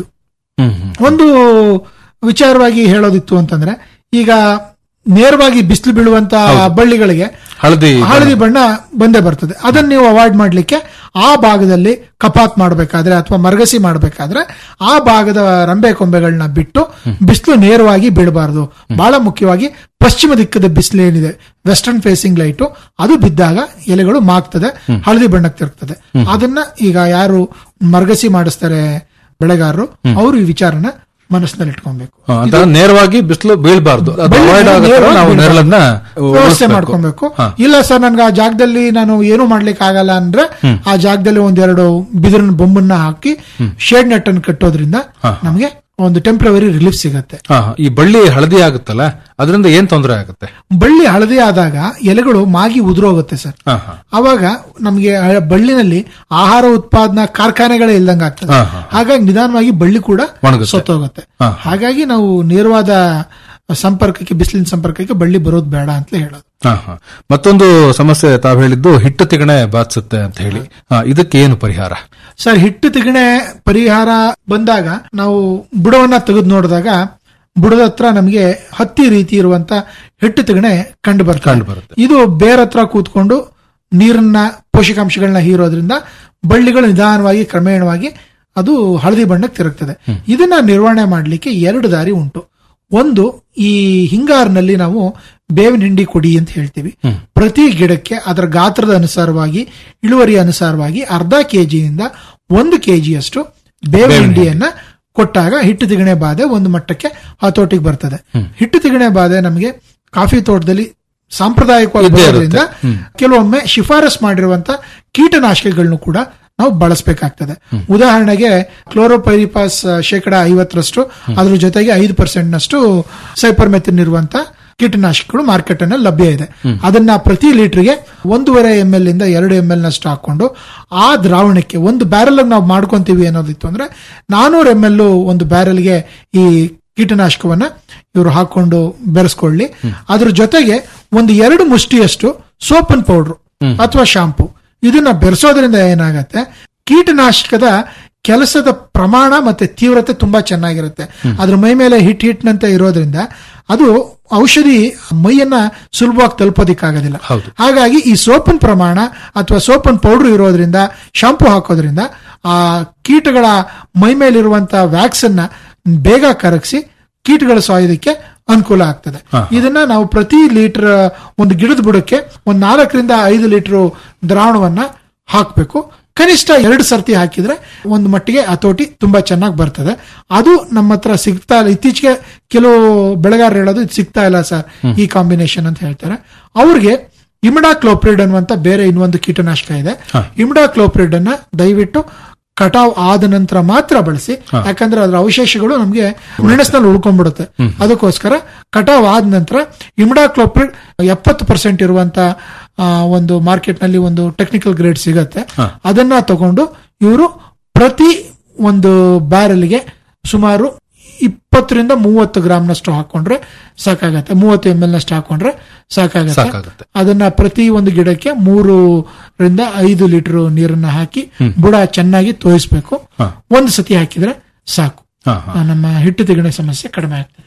ಒಂದು ವಿಚಾರವಾಗಿ ಹೇಳೋದಿತ್ತು ಅಂತಂದ್ರೆ ಈಗ ನೇರವಾಗಿ ಬಿಸಿಲು ಬೀಳುವಂತ ಬಳ್ಳಿಗಳಿಗೆ ಹಳದಿ ಹಳದಿ ಬಣ್ಣ ಬಂದೇ ಬರ್ತದೆ ಅದನ್ನ ನೀವು ಅವಾಯ್ಡ್ ಮಾಡ್ಲಿಕ್ಕೆ ಆ ಭಾಗದಲ್ಲಿ ಕಪಾತ್ ಮಾಡಬೇಕಾದ್ರೆ ಅಥವಾ ಮರಗಸಿ ಮಾಡಬೇಕಾದ್ರೆ ಆ ಭಾಗದ ರಂಬೆ ಕೊಂಬೆಗಳನ್ನ ಬಿಟ್ಟು ಬಿಸಿಲು ನೇರವಾಗಿ ಬೀಳಬಾರದು ಬಹಳ ಮುಖ್ಯವಾಗಿ ಪಶ್ಚಿಮ ದಿಕ್ಕದ ಬಿಸಿಲು ಏನಿದೆ ವೆಸ್ಟರ್ನ್ ಫೇಸಿಂಗ್ ಲೈಟು ಅದು ಬಿದ್ದಾಗ ಎಲೆಗಳು ಮಾಗ್ತದೆ ಹಳದಿ ಬಣ್ಣಕ್ಕೆ ತಿರುಗ್ತದೆ ಅದನ್ನ ಈಗ ಯಾರು ಮರಗಸಿ ಮಾಡಿಸ್ತಾರೆ ಬೆಳೆಗಾರರು ಅವರು ಈ ವಿಚಾರನ ಮನಸ್ಸಿನಲ್ಲಿ ಇಟ್ಕೊಬೇಕು ಆ, ಅಂತ ನೇರವಾಗಿ ಬಿಸಿಲು ಬೀಳಬಾರ್ದು ಅದು ಬೆಳ್ಳಿ ಅವಾಯ್ಡ್ ಆಗೋ ತರ ನೇರವಾಗಿ ನಾವು ಬೀಳ್ಬಾರ್ದು. ನೆರಳನ್ನ ವ್ಯವಸ್ಥೆ ಉಳಿಸ್ಬೇಕು. ಮಾಡ್ಕೊಬೇಕು ಹಾ. ಇಲ್ಲ ಸರ್ ನನ್ಗೆ ಆ ಜಾಗದಲ್ಲಿ ನಾನು ಏನು ಮಾಡ್ಲಿಕ್ಕೆ ಆಗಲ್ಲ ಅಂದ್ರೆ ಆ ಜಾಗದಲ್ಲಿ ಒಂದೆರಡು ಬಿದಿರಿನ ಬೊಂಬನ್ನ ಹಾಕಿ ಶೇಡ್ ನೆಟ್ ಅನ್ನು ಕಟ್ಟೋದ್ರಿಂದ ನಮಗೆ ಒಂದು ಟೆಂಪ್ರವರಿ ರಿಲೀಫ್ ಸಿಗತ್ತೆ ಹಾ, ಹಾ. ಈ ಬಳ್ಳಿ ಹಳದಿ ಆಗುತ್ತಲ್ಲ ಅದರಿಂದ ಏನ್ ತೊಂದರೆ ಆಗುತ್ತೆ ಬಳ್ಳಿ ಹಳದಿ ಆದಾಗ ಎಲೆಗಳು ಮಾಗಿ ಉದುರೋಗುತ್ತೆ ಸರ್ ಹಾ, ಹಾ. ಅವಾಗ ನಮಗೆ ಆ ಬಳ್ಳಿನಲ್ಲಿ ಆಹಾರ ಉತ್ಪಾದನಾ ಕಾರ್ಖಾನೆಗಳೇ ಇಲ್ದಂಗ ಆಗ್ತದೆ ಹಾ, ಹಾ. ಹಾಗಾಗಿ ನಿಧಾನವಾಗಿ ಬಳ್ಳಿ ಕೂಡ ಒಣಗುತ್ತೆ. ಸತ್ತೋಗುತ್ತೆ ಹಾ. ಹಾಗಾಗಿ ನಾವು ನೇರವಾದ ಸಂಪರ್ಕಕ್ಕೆ ಬಿಸಿಲಿನ ಸಂಪರ್ಕಕ್ಕೆ ಬಳ್ಳಿ ಬರೋದು ಬೇಡ ಅಂತ ಹೇಳೋದು ಹಾ, ಹಾ. ಮತ್ತೊಂದು ಸಮಸ್ಯೆ ತಾವು ಹೇಳಿದ್ದು ಹಿಟ್ಟು ತಿಗಣೆ ಬಾಧಿಸುತ್ತೆ ಅಂತ ಹೇಳಿ ಹಾ, ಇದಕ್ಕೆ ಏನು ಪರಿಹಾರ ಸರ್ ಹಿಟ್ಟು ತಿಗಣೆ ಪರಿಹಾರ ಬಂದಾಗ ನಾವು ಬುಡವನ್ನ ತೆಗೆದು ನೋಡಿದಾಗ ಬುಡದ ಹತ್ರ ನಮಗೆ ಹತ್ತಿ ರೀತಿ ಇರುವಂತ ಹಿಟ್ಟು ತಿಗಣೆ ಕಂಡು ಬರ್ತದೆ ಇದು ಬೇರೆ ಹತ್ರ ಕೂತ್ಕೊಂಡು ನೀರನ್ನ ಪೋಷಕಾಂಶಗಳನ್ನ ಹೀರೋದ್ರಿಂದ ಬಳ್ಳಿಗಳು ನಿಧಾನವಾಗಿ ಕ್ರಮೇಣವಾಗಿ ಅದು ಹಳದಿ ಬಣ್ಣಕ್ಕೆ ತಿರುಗ್ತದೆ ಇದನ್ನ ನಿರ್ವಹಣೆ ಮಾಡಲಿಕ್ಕೆ ಎರಡು ದಾರಿ ಉಂಟು ಒಂದು ಈ ಹಿಂಗಾರಿನಲ್ಲಿ ನಾವು ಬೇವಿನ ಹಿಂಡಿ ಕೊಡಿ ಅಂತ ಹೇಳ್ತೀವಿ ಪ್ರತಿ ಗಿಡಕ್ಕೆ ಅದರ ಗಾತ್ರದ ಅನುಸಾರವಾಗಿ ಇಳುವರಿ ಅನುಸಾರವಾಗಿ ಅರ್ಧ ಕೆಜಿಯಿಂದ ಒಂದು ಕೆಜಿಯಷ್ಟು ಬೇವಿನ ಹಿಂಡಿಯನ್ನ ಕೊಟ್ಟಾಗ ಹಿಟ್ಟು ತಿಗಣೆ ಬಾಧೆ ಒಂದು ಮಟ್ಟಕ್ಕೆ ಹತೋಟಿಗೆ ಬರ್ತದೆ ಹಿಟ್ಟು ತಿಗಣೆ ಬಾಧೆ ನಮಗೆ ಕಾಫಿ ತೋಟದಲ್ಲಿ ಸಾಂಪ್ರದಾಯಿಕವಾಗಿ ಇದ್ದೇ ಬರೋದ್ರಿಂದ ಇರುತ್ತೆ. ಹ್ಮ್. ಕೆಲವೊಮ್ಮೆ ಶಿಫಾರಸ್ ಮಾಡಿರುವಂತ ಕೀಟನಾಶಕಗಳನ್ನು ಕೂಡ ನಾವು ಬಳಸಬೇಕಾಗ್ತದೆ ಉದಾಹರಣೆಗೆ ಕ್ಲೋರೋಪೈರಿಪಾಸ್ ಶೇಕಡ ಐವತ್ತರಷ್ಟು ಅದ್ರ ಜೊತೆಗೆ ಐದು ಪರ್ಸೆಂಟ್ ನಷ್ಟು ಸೈಪರ್ಮೆಥಿನ್ ಇರುವಂತ ಕೀಟನಾಶಕಗಳು ಮಾರ್ಕೆಟ್ ಅನ್ನ ಲಭ್ಯ ಇದೆ ಅದನ್ನ ಪ್ರತಿ ಲೀಟರ್ಗೆ ಒಂದೂವರೆ ಎಂ ಎಲ್ ಇಂದ ಎರಡು ಎಂ ಎಲ್ ನಷ್ಟು ಹಾಕೊಂಡು ಆ ದ್ರಾವಣಕ್ಕೆ ಒಂದು ಬ್ಯಾರಲ್ ನಾವು ಮಾಡ್ಕೊಂತೀವಿ ಅನ್ನೋದಿತ್ತು ಅಂದ್ರೆ ನಾನೂರು ಎಂ ಎಲ್ ಒಂದು ಬ್ಯಾರಲ್ಗೆ ಈ ಕೀಟನಾಶಕವನ್ನ ಇವರು ಹಾಕೊಂಡು ಬೆರೆಸ್ಕೊಳ್ಳಿ ಅದ್ರ ಜೊತೆಗೆ ಒಂದು ಎರಡು ಮುಷ್ಟಿಯಷ್ಟು ಸೋಪನ್ ಪೌಡರ್ ಅಥವಾ ಶಾಂಪು ಇದನ್ನ ಬೆರೆಸೋದ್ರಿಂದ ಏನಾಗತ್ತೆ ಕೀಟನಾಶಕದ ಕೆಲಸದ ಪ್ರಮಾಣ ಮತ್ತೆ ತೀವ್ರತೆ ತುಂಬಾ ಚೆನ್ನಾಗಿರುತ್ತೆ ಅದ್ರ ಮೈ ಮೇಲೆ ಹಿಟ್ ಹಿಟ್ನಂತೆ ಇರೋದ್ರಿಂದ ಅದು ಔಷಧಿ ಮೈಯನ್ನ ಸುಲಭವಾಗಿ ತಲುಪೋದಿಕ್ಕಾಗೋದಿಲ್ಲ ಹಾಗಾಗಿ ಈ ಸೋಪನ್ ಪ್ರಮಾಣ ಅಥವಾ ಸೋಪನ್ ಪೌಡರ್ ಇರೋದ್ರಿಂದ ಶಾಂಪು ಹಾಕೋದ್ರಿಂದ ಆ ಕೀಟಗಳ ಮೈ ಮೇಲಿರುವಂತ ವ್ಯಾಕ್ಸ್ ಅನ್ನ ಬೇಗ ಕರಗಿಸಿ ಕೀಟಗಳು ಸಾಯೋದಕ್ಕೆ ಅನುಕೂಲ ಆಗ್ತದೆ ಇದನ್ನ ನಾವು ಪ್ರತಿ ಲೀಟರ್ ಒಂದು ಗಿಡದ ಬುಡಕ್ಕೆ ಒಂದ್ ನಾಲ್ಕರಿಂದ ಐದು ಲೀಟರ್ ದ್ರಾವಣವನ್ನ ಹಾಕಬೇಕು ಕನಿಷ್ಠ ಎರಡು ಸರ್ತಿ ಹಾಕಿದ್ರೆ ಒಂದು ಮಟ್ಟಿಗೆ ಹತೋಟಿ ತುಂಬಾ ಚೆನ್ನಾಗಿ ಬರ್ತದೆ ಅದು ನಮ್ಮ ಹತ್ರ ಸಿಗ್ತಾ ಇಲ್ಲ ಇತ್ತೀಚೆಗೆ ಕೆಲವು ಬೆಳೆಗಾರರು ಹೇಳೋದು ಇದು ಸಿಗ್ತಾ ಇಲ್ಲ ಸರ್ ಈ ಕಾಂಬಿನೇಷನ್ ಅಂತ ಹೇಳ್ತಾರೆ ಅವ್ರಿಗೆ ಇಮಿಡಾ ಕ್ಲೋಪ್ರಿಡ್ ಅನ್ನುವಂತ ಬೇರೆ ಇನ್ನೊಂದು ಕೀಟನಾಶಕ ಇದೆ ಇಮಿಡಾ ಕ್ಲೋಪ್ರಿಡ್ ಅನ್ನ ದಯವಿಟ್ಟು ಕಟಾವ್ ಆದ ನಂತರ ಮಾತ್ರ ಬಳಸಿ ಯಾಕಂದ್ರೆ ಅದರ ಅವಶೇಷಗಳು ನಮಗೆ ಮೆಣಸಿನಲ್ಲಿ ಉಳ್ಕೊಂಡ್ಬಿಡುತ್ತೆ ಅದಕ್ಕೋಸ್ಕರ ಕಟಾವ್ ಆದ ನಂತರ ಇಮಿಡಾಕ್ಲೋಪ್ರಿಡ್ ಎಪ್ಪತ್ತು ಪರ್ಸೆಂಟ್ ಇರುವಂತ ಆ, ಒಂದು ಮಾರ್ಕೆಟ್ ನಲ್ಲಿ ಒಂದು ಟೆಕ್ನಿಕಲ್ ಗ್ರೇಡ್ ಸಿಗತ್ತೆ ಅದನ್ನ ತಗೊಂಡು ಇವರು ಪ್ರತಿ ಒಂದು ಬ್ಯಾರಲ್ಗೆ ಸುಮಾರು ಇಪ್ಪತ್ತರಿಂದ ಮೂವತ್ತು ಗ್ರಾಮ್ನಷ್ಟು ಹಾಕೊಂಡ್ರೆ ಸಾಕಾಗತ್ತೆ ಮೂವತ್ತು ಎಂ ಎಲ್ ನಷ್ಟು ಹಾಕೊಂಡ್ರೆ ಸಾಕಾಗತ್ತೆ ಸಾಕಾಗತ್ತೆ. ಅದನ್ನ ಪ್ರತಿ ಒಂದು ಗಿಡಕ್ಕೆ ಮೂರರಿಂದ ಐದು ಲೀಟರ್ ನೀರನ್ನ ಹಾಕಿ ಬುಡ ಚೆನ್ನಾಗಿ ತೋಯಿಸ್ಬೇಕು ಒಂದು ಸತಿ ಹಾಕಿದ್ರೆ ಸಾಕು ಹಾ, ಆ, ನಮ್ಮ ಹಿಟ್ಟು ತಿಗಣೆ ಸಮಸ್ಯೆ ಕಡಿಮೆ ಆಗ್ತದೆ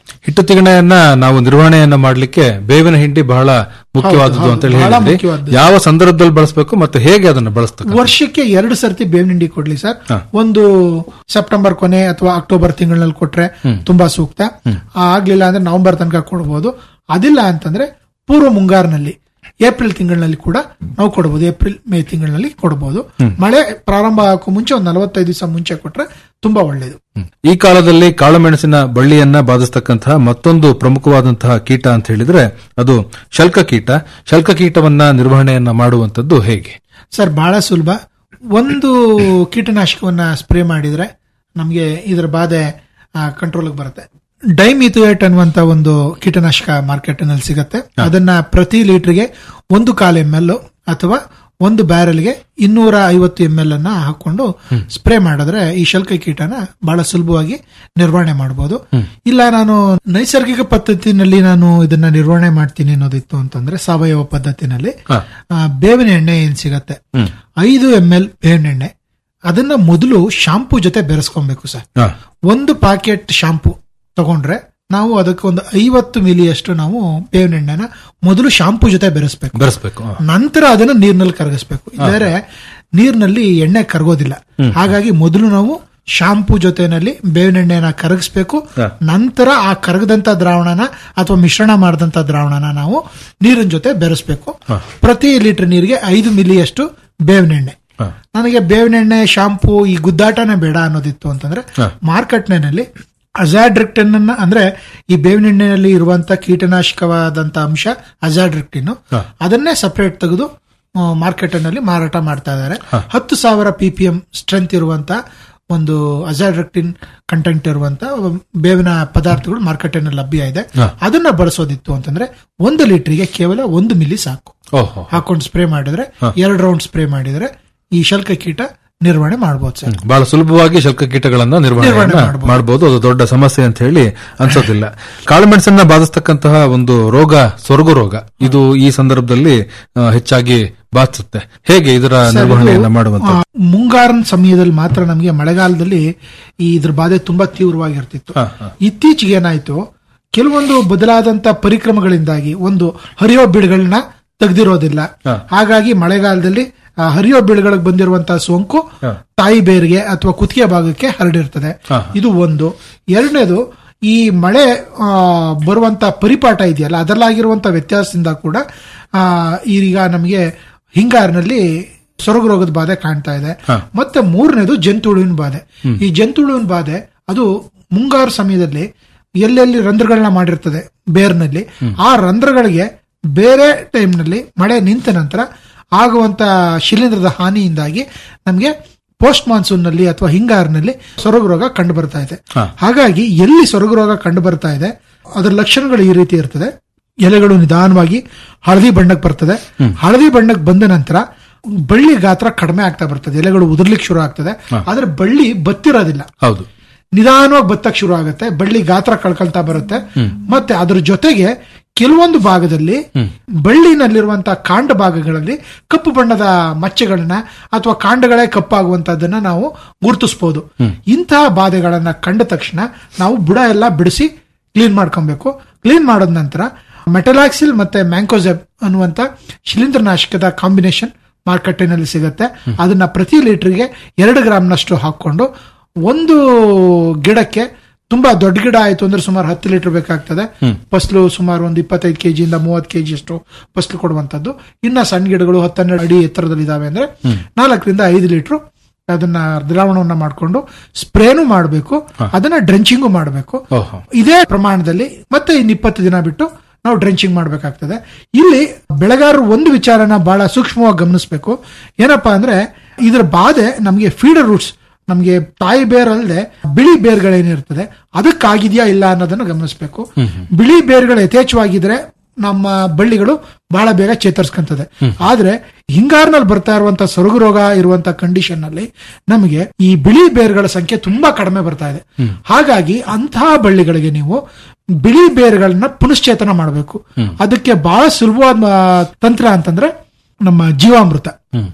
ಹಿಟ್ಟು ತಿಗಣೆಯನ್ನ ನಾವು ನಿರ್ವಹಣೆಯನ್ನ ಮಾಡಲಿಕ್ಕೆ ಬೇವಿನ ಹಿಂಡಿ ಬಹಳ ಮುಖ್ಯವಾದದ್ದು ಹೌದು, ಅಂತ ಹೇಳಿ ಬಹಳ ಹೇಳಿದ್ರಿ ಮುಖ್ಯವಾದದ್ದು. ಯಾವ ಸಂದರ್ಭದಲ್ಲಿ ಬಳಸಬೇಕು ಮತ್ತು ಹೇಗೆ ಅದನ್ನು ಬಳಸ್ತಕ್ಕ ವರ್ಷಕ್ಕೆ ಎರಡು ಸರ್ತಿ ಬೇವಿನ ಹಿಂಡಿ ಕೊಡ್ಲಿ ಸರ್ ಹಾ. ಒಂದು ಸೆಪ್ಟೆಂಬರ್ ಕೊನೆ ಅಥವಾ ಅಕ್ಟೋಬರ್ ತಿಂಗಳಲ್ಲಿ ಕೊಟ್ರೆ ಹ್ಮ್. ತುಂಬಾ ಸೂಕ್ತ ಆಗ್ಲಿಲ್ಲ ಅಂದ್ರೆ ನವೆಂಬರ್ ತನಕ ಕೊಡಬಹುದು ಅದಿಲ್ಲ ಅಂತಂದ್ರೆ ಪೂರ್ವ ಮುಂಗಾರಿನಲ್ಲಿ ಏಪ್ರಿಲ್ ತಿಂಗಳಿನಲ್ಲಿ ಕೂಡ ನಾವು ಕೊಡಬಹುದು ಏಪ್ರಿಲ್ ಮೇ ತಿಂಗಳಿನಲ್ಲಿ ಕೊಡಬಹುದು ಹ್ಮ್. ಮಳೆ ಪ್ರಾರಂಭ ಆಗಕ್ಕೂ ಮುಂಚೆ ಒಂದು ನಲವತ್ತೈದು ದಿವಸ ಮುಂಚೆ ಕೊಟ್ರೆ ತುಂಬಾ ಒಳ್ಳೇದು ಈ ಕಾಲದಲ್ಲಿ ಕಾಳುಮೆಣಸಿನ ಬಳ್ಳಿಯನ್ನ ಬಾಧಿಸ್ತಕ್ಕಂತಹ ಮತ್ತೊಂದು ಪ್ರಮುಖವಾದಂತಹ ಕೀಟ ಅಂತ ಹೇಳಿದ್ರೆ ಅದು ಶಲ್ಕ ಕೀಟ ಶಲ್ಕ ಕೀಟವನ್ನ ನಿರ್ವಹಣೆಯನ್ನ ಮಾಡುವಂತದ್ದು ಹೇಗೆ ಸರ್ ಬಹಳ ಸುಲಭ ಒಂದು ಕೀಟನಾಶಕವನ್ನ ಸ್ಪ್ರೇ ಮಾಡಿದ್ರೆ ನಮಗೆ ಇದರ ಬಾಧೆ ಕಂಟ್ರೋಲ್ಗೆ ಬರುತ್ತೆ ಡೈಮಿಥುಯೇಟ್ ಅನ್ನುವಂತ ಒಂದು ಕೀಟನಾಶಕ ಮಾರ್ಕೆಟ್ ನಲ್ಲಿ ಸಿಗುತ್ತೆ ಅದನ್ನ ಪ್ರತಿ ಲೀಟರ್ಗೆ ಒಂದು ಕಾಲು ಎಂ ಎಲ್ ಅಥವಾ ಒಂದು ಬ್ಯಾರೆಲ್ಗೆ ಇನ್ನೂರ ಐವತ್ತು ಎಂ ಎಲ್ ಅನ್ನ ಹಾಕೊಂಡು ಸ್ಪ್ರೇ ಮಾಡಿದ್ರೆ ಈ ಶಲ್ಕ ಕೀಟನ ಬಹಳ ಸುಲಭವಾಗಿ ನಿರ್ವಹಣೆ ಮಾಡಬಹುದು ಇಲ್ಲ ನಾನು ನೈಸರ್ಗಿಕ ಪದ್ಧತಿನಲ್ಲಿ ನಾನು ಇದನ್ನ ನಿರ್ವಹಣೆ ಮಾಡ್ತೀನಿ ಅನ್ನೋದಿತ್ತು ಅಂತಂದ್ರೆ ಸಾವಯವ ಪದ್ಧತಿನಲ್ಲಿ ಆ, ಬೇವಿನ ಎಣ್ಣೆ ಏನ್ ಸಿಗತ್ತೆ ಐದು ಎಂ ಎಲ್ ಬೇವಿನ ಎಣ್ಣೆ ಅದನ್ನ ಮೊದಲು ಶಾಂಪೂ ಜೊತೆ ಬೆರೆಸ್ಕೊಬೇಕು ಸರ್ ಒಂದು ಪ್ಯಾಕೆಟ್ ಶಾಂಪೂ ತಗೊಂಡ್ರೆ ನಾವು ಅದಕ್ಕೆ ಒಂದು ಐವತ್ತು ಮಿಲಿಯಷ್ಟು ನಾವು ಬೇವಿನ ಎಣ್ಣೆನ ಮೊದಲು ಶಾಂಪೂ ಜೊತೆ ಬೆರೆಸ್ಬೇಕು ಬೆರೆಸ್ಬೇಕು ನಂತರ ಅದನ್ನ ನೀರಿನಲ್ಲಿ ಕರಗಿಸ್ಬೇಕು ಇಲ್ಲದ್ರೆ ನೀರಿನಲ್ಲಿ ಎಣ್ಣೆ ಕರಗೋದಿಲ್ಲ ಹ್ಮ್. ಹಾಗಾಗಿ ಮೊದಲು ನಾವು ಶಾಂಪೂ ಜೊತೆನಲ್ಲಿ ಬೇವಿನ ಎಣ್ಣೆನ ಕರಗಿಸ್ಬೇಕು ಹ. ನಂತರ ಆ ಕರಗದಂತ ದ್ರಾವಣನ ಅಥವಾ ಮಿಶ್ರಣ ಮಾಡಿದಂತ ದ್ರಾವಣನ ನಾವು ನೀರಿನ ಜೊತೆ ಬೆರೆಸ್ಬೇಕು ಪ್ರತಿ ಲೀಟರ್ ನೀರಿಗೆ ಐದು ಮಿಲಿಯಷ್ಟು ಬೇವಿನ ಎಣ್ಣೆ ನನಗೆ ಬೇವಿನ ಎಣ್ಣೆ ಶಾಂಪೂ ಈ ಗುದ್ದಾಟನೇ ಬೇಡ ಅನ್ನೋದಿತ್ತು ಅಂತಂದ್ರೆ ಮಾರ್ಕೆಟ್ನಲ್ಲಿ ಅಜಾಡ್ರಿಕ್ಟಿನ್ ಅನ್ನ ಅಂದ್ರೆ ಈ ಬೇವಿನ ಎಣ್ಣೆಯಲ್ಲಿ ಇರುವಂತ ಕೀಟನಾಶಕವಾದಂತ ಅಂಶ ಅಜಾಡ್ರಿಕ್ಟಿನ್ ಅದನ್ನೇ ಸಪರೇಟ್ ತೆಗೆದು ಮಾರ್ಕೆಟ್ ನಲ್ಲಿ ಮಾರಾಟ ಮಾಡ್ತಾ ಇದ್ದಾರೆ ಹತ್ತು ಸಾವಿರ ಪಿ ಪಿ ಎಂ ಸ್ಟ್ರೆಂತ್ ಇರುವಂತ ಒಂದು ಅಜಾಡ್ರಿಕ್ಟಿನ್ ಕಂಟೆಂಟ್ ಇರುವಂತ ಬೇವಿನ ಪದಾರ್ಥಗಳು ಮಾರ್ಕೆಟ್ ನಲ್ಲಿ ಲಭ್ಯ ಇದೆ ಹ. ಅದನ್ನ ಬಳಸೋದಿತ್ತು ಅಂತಂದ್ರೆ ಒಂದು ಲೀಟರ್ಗೆ ಕೇವಲ ಒಂದು ಮಿಲಿ ಸಾಕು ಓಹೋ ಹಾಕೊಂಡು ಸ್ಪ್ರೇ ಮಾಡಿದ್ರೆ ಹ. ಎರಡು ರೌಂಡ್ ಸ್ಪ್ರೇ ಮಾಡಿದ್ರೆ ಈ ಶಲ್ಕ ಕೀಟ ನಿರ್ವಹಣೆ ಮಾಡಬಹುದು ಸರ್ ಬಹಳ ಸುಲಭವಾಗಿ ಶಲ್ಕ ಕೀಟಗಳನ್ನ ನಿರ್ವಹಣೆ ನಿರ್ವಹಣೆ ಮಾಡ್ಬೋದು. ಮಾಡಬಹುದು ಅದು ದೊಡ್ಡ ಸಮಸ್ಯೆ ಅಂತ ಹೇಳಿ ಅನ್ಸೋದಿಲ್ಲ ಕಾಳುಮೆಣಸನ್ನ ಬಾಧಿಸ್ತಕ್ಕಂತಹ ಒಂದು ರೋಗ ಸೊರಗು ರೋಗ ಇದು ಈ ಸಂದರ್ಭದಲ್ಲಿ ಆ, ಹೆಚ್ಚಾಗಿ ಬಾಧಿಸುತ್ತೆ ಹೇಗೆ ಇದರ ಸರ್, ನಿರ್ವಹಣೆಯನ್ನ ಇದು, ಮಾಡುವಂತ ಆ, ಮುಂಗಾರಿನ ಸಮಯದಲ್ಲಿ ಮಾತ್ರ ನಮಗೆ ಮಳೆಗಾಲದಲ್ಲಿ ಈ ಇದ್ರ ಬಾಧೆ ತುಂಬಾ ತೀವ್ರವಾಗಿರ್ತಿತ್ತು ಇತ್ತೀಚೆಗೆ ಏನಾಯ್ತು ಕೆಲವೊಂದು ಬದಲಾದಂತ ಪರಿಕ್ರಮಗಳಿಂದಾಗಿ ಒಂದು ಹರಿಯೋ ಬಿಡುಗಳನ್ನ ತೆಗೆದಿರೋದಿಲ್ಲ ಹಾಗಾಗಿ ಮಳೆಗಾಲದಲ್ಲಿ ಆ ಹರಿಯೋ ಬೀಳುಗಳಿಗೆ ಬಂದಿರುವಂತಹ ಸೋಂಕು ತಾಯಿ ಬೇರಿಗೆ ಅಥವಾ ಕುತ್ತಿಗೆ ಭಾಗಕ್ಕೆ ಹರಡಿರ್ತದೆ ಇದು ಒಂದು ಎರಡನೇದು ಈ ಮಳೆ ಆ, ಬರುವಂತ ಪರಿಪಾಠ ಇದೆಯಲ್ಲ ಅದರಲ್ಲಾಗಿರುವಂತ ವ್ಯತ್ಯಾಸದಿಂದ ಕೂಡ ಆ, ಈಗ ನಮಗೆ ಹಿಂಗಾರಿನಲ್ಲಿ ಸೊರಗು ರೋಗದ ಬಾಧೆ ಕಾಣ್ತಾ ಇದೆ ಮತ್ತೆ ಮೂರನೇದು ಜಂತುಳುವಿನ ಬಾಧೆ ಈ ಜಂತುಳುವಿನ ಬಾಧೆ ಅದು ಮುಂಗಾರು ಸಮಯದಲ್ಲಿ ಎಲ್ಲೆಲ್ಲಿ ರಂಧ್ರಗಳನ್ನ ಮಾಡಿರ್ತದೆ ಬೇರ್ನಲ್ಲಿ ಆ ರಂಧ್ರಗಳಿಗೆ ಬೇರೆ ಟೈಮ್ನಲ್ಲಿ ಮಳೆ ನಿಂತ ನಂತರ ಆಗುವಂತ ಶಿಲೀಂಧ್ರದ ಹಾನಿಯಿಂದಾಗಿ ನಮಗೆ ಪೋಸ್ಟ್ ಮಾನ್ಸೂನ್ ನಲ್ಲಿ ಅಥವಾ ಹಿಂಗಾರಿನಲ್ಲಿ ಸೊರಗು ರೋಗ ಕಂಡು ಬರ್ತಾ ಇದೆ ಹಾಗಾಗಿ ಎಲ್ಲಿ ಸೊರಗು ರೋಗ ಕಂಡು ಬರ್ತಾ ಇದೆ ಅದರ ಲಕ್ಷಣಗಳು ಈ ರೀತಿ ಇರ್ತದೆ ಎಲೆಗಳು ನಿಧಾನವಾಗಿ ಹಳದಿ ಬಣ್ಣಕ್ಕೆ ಬರ್ತದೆ ಹಳದಿ ಬಣ್ಣಕ್ಕೆ ಬಂದ ನಂತರ ಬಳ್ಳಿ ಗಾತ್ರ ಕಡಿಮೆ ಆಗ್ತಾ ಬರ್ತದೆ ಎಲೆಗಳು ಉದುರ್ಲಿಕ್ಕೆ ಶುರು ಆಗ್ತದೆ ಆದ್ರೆ ಬಳ್ಳಿ ಬತ್ತಿರೋದಿಲ್ಲ ಹೌದು ನಿಧಾನವಾಗಿ ಬತ್ತಕ್ ಶುರು ಆಗುತ್ತೆ ಬಳ್ಳಿ ಗಾತ್ರ ಕಳ್ಕೊಳ್ತಾ ಬರುತ್ತೆ ಮತ್ತೆ ಅದ್ರ ಜೊತೆಗೆ ಕೆಲವೊಂದು ಭಾಗದಲ್ಲಿ ಬಳ್ಳಿನಲ್ಲಿರುವಂತಹ ಕಾಂಡ ಭಾಗಗಳಲ್ಲಿ ಕಪ್ಪು ಬಣ್ಣದ ಮಚ್ಚೆಗಳನ್ನ ಅಥವಾ ಕಾಂಡಗಳೇ ಕಪ್ಪಾಗುವಂತದನ್ನ ನಾವು ಗುರುತಿಸಬಹುದು ಇಂತಹ ಬಾಧೆಗಳನ್ನ ಕಂಡ ತಕ್ಷಣ ನಾವು ಬುಡ ಎಲ್ಲ ಬಿಡಿಸಿ ಕ್ಲೀನ್ ಮಾಡ್ಕೊಬೇಕು ಕ್ಲೀನ್ ಮಾಡಿದ ನಂತರ ಮೆಟಲಾಕ್ಸಿಲ್ ಮತ್ತೆ ಮ್ಯಾಂಕೋಸೆಬ್ ಅನ್ನುವಂತ ಶಿಲೀಂಧ್ರನಾಶಕದ ಕಾಂಬಿನೇಷನ್ ಮಾರ್ಕೆಟಿನಲ್ಲಿ ಸಿಗುತ್ತೆ ಅದನ್ನ ಪ್ರತಿ ಲೀಟರ್ಗೆ ಎರಡು ಗ್ರಾಮ್ನಷ್ಟು ಹಾಕೊಂಡು ಒಂದು ಗಿಡಕ್ಕೆ ತುಂಬಾ ದೊಡ್ಡ ಗಿಡ ಆಯ್ತು ಅಂದ್ರೆ ಸುಮಾರು ಹತ್ತು ಲೀಟರ್ ಬೇಕಾಗ್ತದೆ ಫಸ್ಲು ಸುಮಾರು ಒಂದು ಇಪ್ಪತ್ತೈದು ಕೆಜಿಯಿಂದ ಮೂವತ್ತು ಕೆಜಿ ಅಷ್ಟು ಫಸ್ಲು ಕೊಡುವಂತದ್ದು ಇನ್ನ ಸಣ್ಣ ಗಿಡಗಳು ಹತ್ತೆರಡು ಅಡಿ ಎತ್ತರದಲ್ಲಿ ಇದಾವೆ ಅಂದ್ರೆ ನಾಲ್ಕರಿಂದ ಐದು ಲೀಟರ್ ಅದನ್ನ ದ್ರಾವಣವನ್ನ ಮಾಡಿಕೊಂಡು ಸ್ಪ್ರೇನು ಮಾಡಬೇಕು ಅದನ್ನ ಡ್ರೆಂಚಿಂಗು ಮಾಡಬೇಕು ಓಹೋ ಇದೇ ಪ್ರಮಾಣದಲ್ಲಿ ಮತ್ತೆ ಇನ್ನು ಇಪ್ಪತ್ತು ದಿನ ಬಿಟ್ಟು ನಾವು ಡ್ರೆಂಚಿಂಗ್ ಮಾಡಬೇಕಾಗ್ತದೆ ಇಲ್ಲಿ ಬೆಳೆಗಾರರು ಒಂದು ವಿಚಾರನ ಬಹಳ ಸೂಕ್ಷ್ಮವಾಗಿ ಗಮನಿಸಬೇಕು ಏನಪ್ಪಾ ಅಂದ್ರೆ ಇದ್ರ ಬಾಧೆ ನಮಗೆ ಫೀಡರ್ ರೂಟ್ಸ್ ನಮಗೆ ತಾಯಿ ಬೇರ್ ಅಲ್ಲದೆ ಬಿಳಿ ಬೇರ್ಗಳೇನಿರ್ತದೆ ಅದಕ್ಕಾಗಿದೆಯಾ ಇಲ್ಲ ಅನ್ನೋದನ್ನ ಗಮನಿಸಬೇಕು ಬಿಳಿ ಬೇರ್ಗಳು ಯಥೇಚ್ಛವಾಗಿದ್ರೆ ನಮ್ಮ ಬಳ್ಳಿಗಳು ಬಹಳ ಬೇಗ ಚೇತರಿಸ್ಕೊಂತದೆ ಆದ್ರೆ ಹಿಂಗಾರಿನಲ್ಲಿ ಬರ್ತಾ ಇರುವಂತ ಸೊರಗು ರೋಗ ಇರುವಂತ ಕಂಡೀಷನ್ ನಲ್ಲಿ ನಮಗೆ ಈ ಬಿಳಿ ಬೇರುಗಳ ಸಂಖ್ಯೆ ತುಂಬಾ ಕಡಿಮೆ ಬರ್ತಾ ಇದೆ ಹಾಗಾಗಿ ಅಂತಹ ಬಳ್ಳಿಗಳಿಗೆ ನೀವು ಬಿಳಿ ಬೇರುಗಳನ್ನ ಪುನಶ್ಚೇತನ ಮಾಡಬೇಕು ಅದಕ್ಕೆ ಬಹಳ ಸುಲಭವಾದ ಆ, ತಂತ್ರ ಅಂತಂದ್ರೆ ನಮ್ಮ ಜೀವಾಮೃತ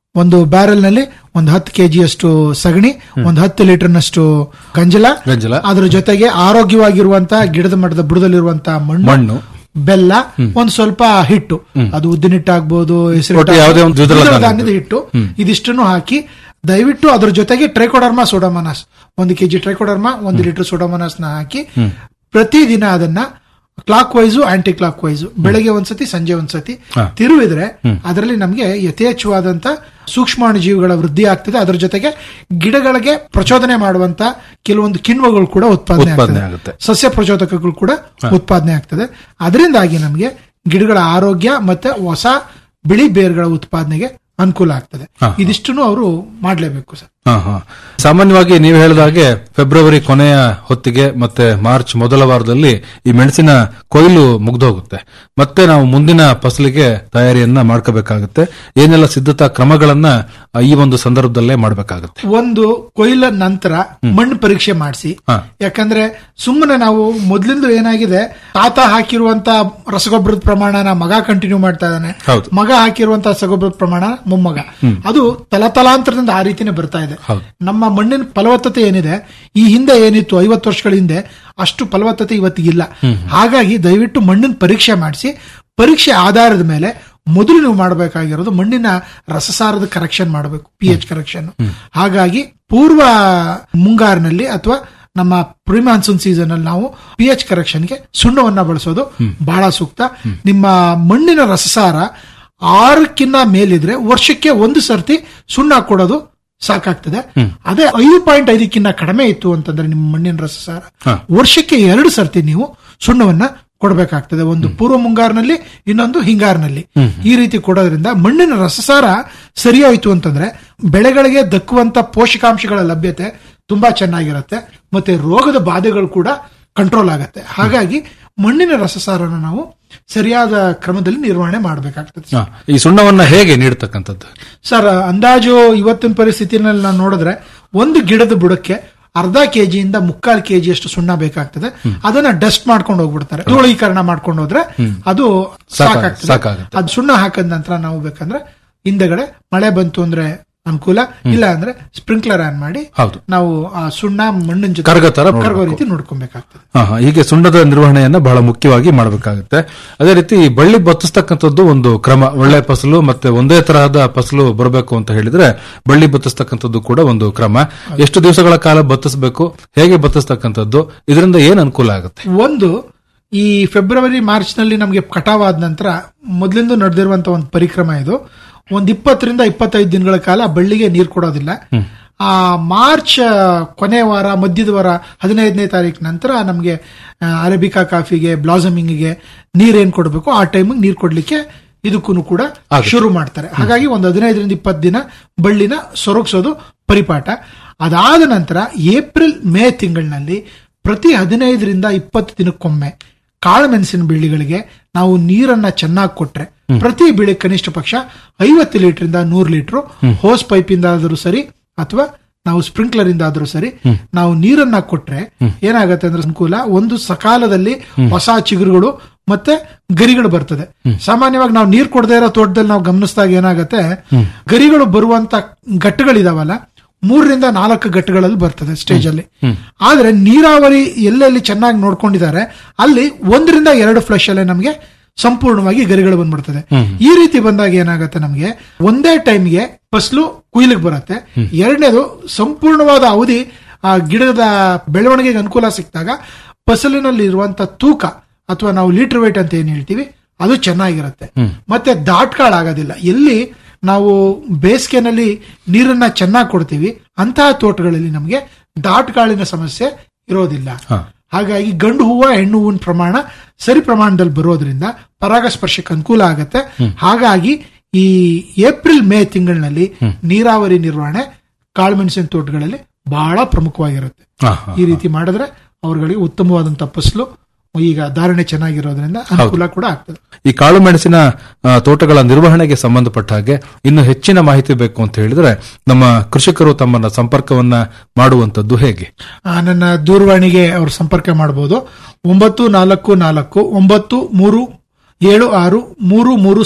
ಒಂದು ಬ್ಯಾರೆಲ್ ನಲ್ಲಿ ಒಂದು ಹತ್ತು ಕೆಜಿಯಷ್ಟು ಸಗಣಿ ಒಂದು ಹತ್ತು ಲೀಟರ್ನಷ್ಟು ಗಂಜಲ ಗಂಜಲ. ಅದ್ರ ಜೊತೆಗೆ ಆರೋಗ್ಯವಾಗಿರುವಂತಹ ಗಿಡದ ಮಟ್ಟದ ಬುಡದಲ್ಲಿರುವಂತಹ ಮಣ್ಣು ಮಣ್ಣು. ಬೆಲ್ಲ ಒಂದ್ ಸ್ವಲ್ಪ ಹಿಟ್ಟು ಅದು ಉದ್ದಿನ ಹಿಟ್ಟಾಗ್ಬೋದು ಹೆಸರು ಒಟ್ಟು ಯಾವುದೇ ಒಂದು ದ್ವಿದಳ ಧಾನ್ಯದ. ಧಾನ್ಯದ ಹಿಟ್ಟು ಇದಿಷ್ಟನ್ನು ಹಾಕಿ ದಯವಿಟ್ಟು ಅದ್ರ ಜೊತೆಗೆ ಟ್ರೈಕೋಡರ್ಮಾ ಸೋಡೋಮನಾಸ್ ಒಂದು ಕೆಜಿ ಟ್ರೈಕೋಡರ್ಮಾ ಒಂದು ಲೀಟರ್ ಸೋಡೋಮನಾಸ್ ನ ಹಾಕಿ ಪ್ರತಿದಿನ ಅದನ್ನ clockwise anticlockwise ಬೆಳಗ್ಗೆ ಒಂದ್ಸತಿ ಸಂಜೆ ಒಂದ್ಸತಿ ಹಾ. ತಿರುವಿದ್ರೆ ಅದರಲ್ಲಿ ನಮಗೆ ಯಥೇಚ್ಛವಾದಂತ ಸೂಕ್ಷ್ಮಾಣು ಜೀವಿಗಳ ವೃದ್ಧಿ ಆಗ್ತದೆ ಅದರ ಜೊತೆಗೆ ಗಿಡಗಳಿಗೆ ಪ್ರಚೋದನೆ ಮಾಡುವಂತ ಕೆಲವೊಂದು ಕಿಣ್ವಗಳು ಕೂಡ ಉತ್ಪಾದನೆ ಉತ್ಪಾದನೆ ಆಗ್ತದೆ ಆಗುತ್ತೆ. ಸಸ್ಯ ಪ್ರಚೋದಕಗಳು ಕೂಡ ಹಾ. ಉತ್ಪಾದನೆ ಆಗ್ತದೆ ಅದರಿಂದಾಗಿ ನಮಗೆ ಗಿಡಗಳ ಆರೋಗ್ಯ ಮತ್ತೆ ಹೊಸ ಬಿಳಿ ಬೇರುಗಳ ಉತ್ಪಾದನೆಗೆ ಅನುಕೂಲ ಆಗ್ತದೆ ಹಾ. ಇದಿಷ್ಟನ್ನು ಅವರು ಮಾಡಲೇಬೇಕು ಸರ್ ಹಾ, ಹಾ. ಸಾಮಾನ್ಯವಾಗಿ ನೀವು ಹೇಳಿದ ಹಾಗೆ ಫೆಬ್ರವರಿ ಕೊನೆಯ ಹೊತ್ತಿಗೆ ಮತ್ತೆ ಮಾರ್ಚ್ ಮೊದಲ ವಾರದಲ್ಲಿ ಈ ಮೆಣಸಿನ ಕೊಯ್ಲು ಮುಗ್ದೋಗುತ್ತೆ ಮತ್ತೆ ನಾವು ಮುಂದಿನ ಫಸಲಿಗೆ ತಯಾರಿಯನ್ನ ಮಾಡ್ಕೋಬೇಕಾಗುತ್ತೆ ಏನೆಲ್ಲ ಸಿದ್ಧತಾ ಕ್ರಮಗಳನ್ನ ಆ, ಈ ಒಂದು ಸಂದರ್ಭದಲ್ಲೇ ಮಾಡಬೇಕಾಗುತ್ತೆ ಒಂದು ಕೊಯ್ಲ ನಂತರ ಮಣ್ಣು ಪರೀಕ್ಷೆ ಮಾಡಿಸಿ ಹಾ. ಯಾಕಂದ್ರೆ ಸುಮ್ಮನೆ ನಾವು ಮೊದ್ಲಿಂದ ಏನಾಗಿದೆ ತಾತ ಹಾಕಿರುವಂತ ರಸಗೊಬ್ಬರದ ಪ್ರಮಾಣನ ಮಗ ಕಂಟಿನ್ಯೂ ಮಾಡ್ತಾ ಇದ್ದಾನೆ ಹೌದು. ಮಗ ಹಾಕಿರುವಂತ ರಸಗೊಬ್ಬರದ ಪ್ರಮಾಣ ಮೊಮ್ಮಗ ಹ್ಮ್. ಅದು ತಲತಲಾಂತರದಿಂದ ಆ ರೀತಿನೇ ಬರ್ತಾ ಇದೆ ಹೌದು. ನಮ್ಮ ಮಣ್ಣಿನ ಫಲವತ್ತತೆ ಏನಿದೆ ಈ ಹಿಂದೆ ಏನಿತ್ತು ಐವತ್ತು ವರ್ಷಗಳ ಹಿಂದೆ ಅಷ್ಟು ಫಲವತ್ತತೆ ಇವತ್ತಿಗಿಲ್ಲ ಹಾಗಾಗಿ ದಯವಿಟ್ಟು ಮಣ್ಣಿನ ಪರೀಕ್ಷೆ ಮಾಡಿಸಿ ಪರೀಕ್ಷೆ ಆಧಾರದ ಮೇಲೆ ಮೊದಲು ನೀವು ಮಾಡಬೇಕಾಗಿರೋದು ಮಣ್ಣಿನ ರಸಸಾರದ ಕರೆಕ್ಷನ್ ಮಾಡಬೇಕು ಪಿ ಎಚ್ ಕರೆಕ್ಷನ್ ಹಾಗಾಗಿ ಪೂರ್ವ ಮುಂಗಾರಿನಲ್ಲಿ ಅಥವಾ ನಮ್ಮ ಪ್ರಿ ಮಾನ್ಸೂನ್ ಸೀಸನ್ ಅಲ್ಲಿ ನಾವು ಪಿ ಎಚ್ ಕರೆಕ್ಷನ್ಗೆ ಸುಣ್ಣವನ್ನ ಬಳಸೋದು ಬಹಳ ಸೂಕ್ತ ನಿಮ್ಮ ಮಣ್ಣಿನ ರಸಸಾರ ಆರಕ್ಕಿಂತ ಮೇಲಿದ್ರೆ ವರ್ಷಕ್ಕೆ ಒಂದು ಸರ್ತಿ ಸುಣ್ಣ ಕೊಡೋದು ಸಾಕಾಗ್ತದೆ ಅದೇ ಐದು ಪಾಯಿಂಟ್ ಐದಕ್ಕಿಂತ ಕಡಿಮೆ ಇತ್ತು ಅಂತಂದ್ರೆ ನಿಮ್ಮ ಮಣ್ಣಿನ ರಸಸಾರ ಹಾ. ವರ್ಷಕ್ಕೆ ಎರಡು ಸರ್ತಿ ನೀವು ಸುಣ್ಣವನ್ನ ಕೊಡಬೇಕಾಗ್ತದೆ ಒಂದು ಪೂರ್ವ ಮುಂಗಾರಿನಲ್ಲಿ ಇನ್ನೊಂದು ಹಿಂಗಾರಿನಲ್ಲಿ ಈ ರೀತಿ ಕೊಡೋದ್ರಿಂದ ಮಣ್ಣಿನ ರಸಸಾರ ಸರಿಯಾಯಿತು ಅಂತಂದ್ರೆ ಬೆಳೆಗಳಿಗೆ ದಕ್ಕುವಂತ ಪೋಷಕಾಂಶಗಳ ಲಭ್ಯತೆ ತುಂಬಾ ಚೆನ್ನಾಗಿರುತ್ತೆ ಮತ್ತೆ ರೋಗದ ಬಾಧೆಗಳು ಕೂಡ ಕಂಟ್ರೋಲ್ ಆಗತ್ತೆ ಹಾಗಾಗಿ ಮಣ್ಣಿನ ರಸಸಾರನ ನಾವು ಸರಿಯಾದ ಕ್ರಮದಲ್ಲಿ ನಿರ್ವಹಣೆ ಮಾಡಬೇಕಾಗ್ತದೆ ಹಾ. ಈ ಸುಣ್ಣವನ್ನ ಹೇಗೆ ನೀಡ್ತಕ್ಕಂಥದ್ದು ಸರ್ ಅಂದಾಜು ಇವತ್ತಿನ ಪರಿಸ್ಥಿತಿನಲ್ಲಿ ನಾವು ನೋಡಿದ್ರೆ ಒಂದು ಗಿಡದ ಬುಡಕ್ಕೆ ಅರ್ಧ ಕೆಜಿಯಿಂದ ಮುಕ್ಕಾಲು ಕೆಜಿ ಅಷ್ಟು ಸುಣ್ಣ ಬೇಕಾಗ್ತದೆ ಅದನ್ನ ಡಸ್ಟ್ ಮಾಡ್ಕೊಂಡು ಹೋಗ್ಬಿಡ್ತಾರೆ ಧೂಳೀಕರಣ ಮಾಡ್ಕೊಂಡು ಹೋದ್ರೆ ಅದು ಸಾಕಾಗ- ಸಾಕಾಗ್ತದೆ ಸಾಕಾಗುತ್ತೆ. ಅದು ಸುಣ್ಣ ಹಾಕದ ನಂತರ ನಾವು ಬೇಕಂದ್ರೆ ಹಿಂದೆಗಡೆ ಮಳೆ ಬಂತು ಅಂದ್ರೆ ಅನುಕೂಲ ಇಲ್ಲ ಅಂದ್ರೆ ಸ್ಪ್ರಿಂಕ್ಲರ್ ಆನ್ ಮಾಡಿ ಹೌದು. ನಾವು ಆ ಸುಣ್ಣ ಮಣ್ಣಿನ ಜೊತೆ ಕರಗೋ ತರ ಕರಗೋ ನೋಡ್ಬೇಕು. ರೀತಿ ನೋಡ್ಕೊಬೇಕಾಗ್ತದೆ ಹಾ, ಹಾ. ಹೀಗೆ ಸುಣ್ಣದ ನಿರ್ವಹಣೆಯನ್ನ ಬಹಳ ಮುಖ್ಯವಾಗಿ ಮಾಡಬೇಕಾಗುತ್ತೆ ಅದೇ ರೀತಿ ಈ ಬಳ್ಳಿ ಬತ್ತಿಸ್ತಕ್ಕಂಥದ್ದು ಒಂದು ಕ್ರಮ ಒಳ್ಳೆ ಫಸಲು ಮತ್ತೆ ಒಂದೇ ತರಹದ ಫಸಲು ಬರಬೇಕು ಅಂತ ಹೇಳಿದ್ರೆ ಬಳ್ಳಿ ಬತ್ತಿಸ್ತಕ್ಕಂಥದ್ದು ಕೂಡ ಒಂದು ಕ್ರಮ ಎಷ್ಟು ದಿವಸಗಳ ಕಾಲ ಬತ್ತಿಸಬೇಕು ಹೇಗೆ ಬತ್ತಿಸ್ತಕ್ಕಂಥದ್ದು ಇದರಿಂದ ಏನ್ ಅನುಕೂಲ ಆಗುತ್ತೆ ಒಂದು ಈ ಫೆಬ್ರವರಿ ಮಾರ್ಚ್ ನಲ್ಲಿ ನಮಗೆ ಕಟಾವಾದ ನಂತರ ಮೊದಲಿಂದ ನಡೆದಿರುವಂತ ಒಂದು ಪರಿಕ್ರಮ ಇದು ಒಂದ್ ಇಪ್ಪತ್ತರಿಂದ ಇಪ್ಪತ್ತೈದು ದಿನಗಳ ಕಾಲ ಬಳ್ಳಿಗೆ ನೀರು ಕೊಡೋದಿಲ್ಲ ಆ ಮಾರ್ಚ್ ಕೊನೆ ವಾರ ಮಧ್ಯದ ವಾರ ಹದಿನೈದನೇ ತಾರೀಕು ನಂತರ ನಮಗೆ ಅರೇಬಿಕಾ ಕಾಫಿಗೆ ಬ್ಲಾಸಮಿಂಗ್ಗೆ ನೀರೇನ್ ಕೊಡಬೇಕು ಆ ಟೈಮಿಗೆ ನೀರು ಕೊಡ್ಲಿಕ್ಕೆ ಇದಕ್ಕೂ ಕೂಡ ಆಗುತ್ತೆ. ಶುರು ಮಾಡ್ತಾರೆ ಹಾಗಾಗಿ ಒಂದು ಹದಿನೈದರಿಂದ ಇಪ್ಪತ್ತು ದಿನ ಬಳ್ಳಿನ ಸೊರಗಿಸೋದು ಪರಿಪಾಠ ಅದಾದ ನಂತರ ಏಪ್ರಿಲ್ ಮೇ ತಿಂಗಳಿನಲ್ಲಿ ಪ್ರತಿ ಹದಿನೈದರಿಂದ ಇಪ್ಪತ್ತು ದಿನಕ್ಕೊಮ್ಮೆ ಕಾಳುಮೆಣಸಿನ ಬೆಳ್ಳಿಗಳಿಗೆ ನಾವು ನೀರನ್ನ ಚೆನ್ನಾಗಿ ಕೊಟ್ರೆ ಪ್ರತಿ ಬೆಳೆ ಕನಿಷ್ಠ ಪಕ್ಷ ಐವತ್ತು ಲೀಟರ್ ಇಂದ ನೂರು ಲೀಟರ್ ಹೋಸ್ ಪೈಪ್ ಇಂದ ಆದರೂ ಸರಿ ಅಥವಾ ನಾವು ಸ್ಪ್ರಿಂಕ್ಲರ್ ಇಂದ ಆದ್ರೂ ಸರಿ ನಾವು ನೀರನ್ನ ಕೊಟ್ರೆ ಏನಾಗತ್ತೆ ಅಂದ್ರೆ ಅನುಕೂಲ ಒಂದು ಸಕಾಲದಲ್ಲಿ ಹೊಸ ಚಿಗುರುಗಳು ಮತ್ತೆ ಗರಿಗಳು ಬರ್ತದೆ ಸಾಮಾನ್ಯವಾಗಿ ನಾವು ನೀರ್ ಕೊಡದೇ ಇರೋ ತೋಟದಲ್ಲಿ ನಾವು ಗಮನಿಸಿದಾಗ ಏನಾಗತ್ತೆ ಗರಿಗಳು ಬರುವಂತ ಘಟ್ಟಗಳಿದಾವಲ್ಲ ಮೂರರಿಂದ ನಾಲ್ಕು ಘಟ್ಟಗಳಲ್ಲಿ ಬರ್ತದೆ ಸ್ಟೇಜ್ ಅಲ್ಲಿ ಆದ್ರೆ ನೀರಾವರಿ ಎಲ್ಲೆಲ್ಲಿ ಚೆನ್ನಾಗಿ ನೋಡ್ಕೊಂಡಿದ್ದಾರೆ ಅಲ್ಲಿ ಒಂದರಿಂದ ಎರಡು ಫ್ಲಶ್ ಅಲ್ಲೇ ನಮಗೆ ಸಂಪೂರ್ಣವಾಗಿ ಗರಿಗಳು ಬಂದ್ಬಿಡ್ತದೆ ಈ ರೀತಿ ಬಂದಾಗ ಏನಾಗುತ್ತೆ ನಮಗೆ ಒಂದೇ ಟೈಮ್ಗೆ ಫಸ್ಲು ಕುಯ್ಲಿಗೆ ಬರುತ್ತೆ ಎರಡನೇದು ಸಂಪೂರ್ಣವಾದ ಅವಧಿ ಆ ಗಿಡದ ಬೆಳವಣಿಗೆಗೆ ಅನುಕೂಲ ಸಿಕ್ಕಿದಾಗ ಫಸಲಿನಲ್ಲಿ ಇರುವಂತ ತೂಕ ಅಥವಾ ನಾವು ಲೀಟರ್ ವೇಟ್ ಅಂತ ಏನ್ ಹೇಳ್ತೀವಿ ಅದು ಚೆನ್ನಾಗಿರುತ್ತೆ ಮತ್ತೆ ದಾಟ್ಕಾಳಾಗೋದಿಲ್ಲ ಎಲ್ಲಿ ನಾವು ಬೇಸಿಗೆನಲ್ಲಿ ನೀರನ್ನ ಚೆನ್ನಾಗಿ ಕೊಡ್ತೀವಿ ಅಂತಹ ತೋಟಗಳಲ್ಲಿ ನಮಗೆ ದಾಟ್ಕಾಳಿನ ಸಮಸ್ಯೆ ಇರೋದಿಲ್ಲ ಹಾಗಾಗಿ ಗಂಡು ಹೂವ ಹೆಣ್ಣು ಹೂವಿನ ಪ್ರಮಾಣ ಸರಿ ಪ್ರಮಾಣದಲ್ಲಿ ಬರೋದ್ರಿಂದ ಪರಾಗಸ್ಪರ್ಶಕ್ಕೆ ಅನುಕೂಲ ಆಗುತ್ತೆ ಹಾಗಾಗಿ ಈ ಏಪ್ರಿಲ್ ಮೇ ತಿಂಗಳಿನಲ್ಲಿ ನೀರಾವರಿ ನಿರ್ವಹಣೆ ಕಾಳುಮೆಣಸಿನ ತೋಟಗಳಲ್ಲಿ ಬಹಳ ಪ್ರಮುಖವಾಗಿರುತ್ತೆ ಹಾ, ಹಾ, ಈ ರೀತಿ ಮಾಡಿದ್ರೆ ಅವರುಗಳಿಗೆ ಉತ್ತಮವಾದಂತ ಫಸಲು ಈಗ ಧಾರಣೆ ಚೆನ್ನಾಗಿರೋದ್ರಿಂದ ಅನುಕೂಲ ಕೂಡ ಆಗ್ತದೆ ಈ ಕಾಳು ಮೆಣಸಿನ ಆ, ತೋಟಗಳ ನಿರ್ವಹಣೆಗೆ ಸಂಬಂಧಪಟ್ಟ ಹಾಗೆ ಇನ್ನು ಹೆಚ್ಚಿನ ಮಾಹಿತಿ ಬೇಕು ಅಂತ ಹೇಳಿದ್ರೆ ನಮ್ಮ ಕೃಷಿಕರು ತಮ್ಮನ್ನ ಸಂಪರ್ಕವನ್ನ ಮಾಡುವಂತದ್ದು ಹೇಗೆ ಆ, ನನ್ನ ದೂರವಾಣಿಗೆ ಅವರು ಸಂಪರ್ಕ ಮಾಡಬಹುದು ಒಂಬತ್ತು ನಾಲ್ಕು ನಾಲ್ಕು ಒಂಬತ್ತು ಮೂರು ಏಳು ಆರು ಮೂರು ಮೂರು ಸೊನ್ನೆ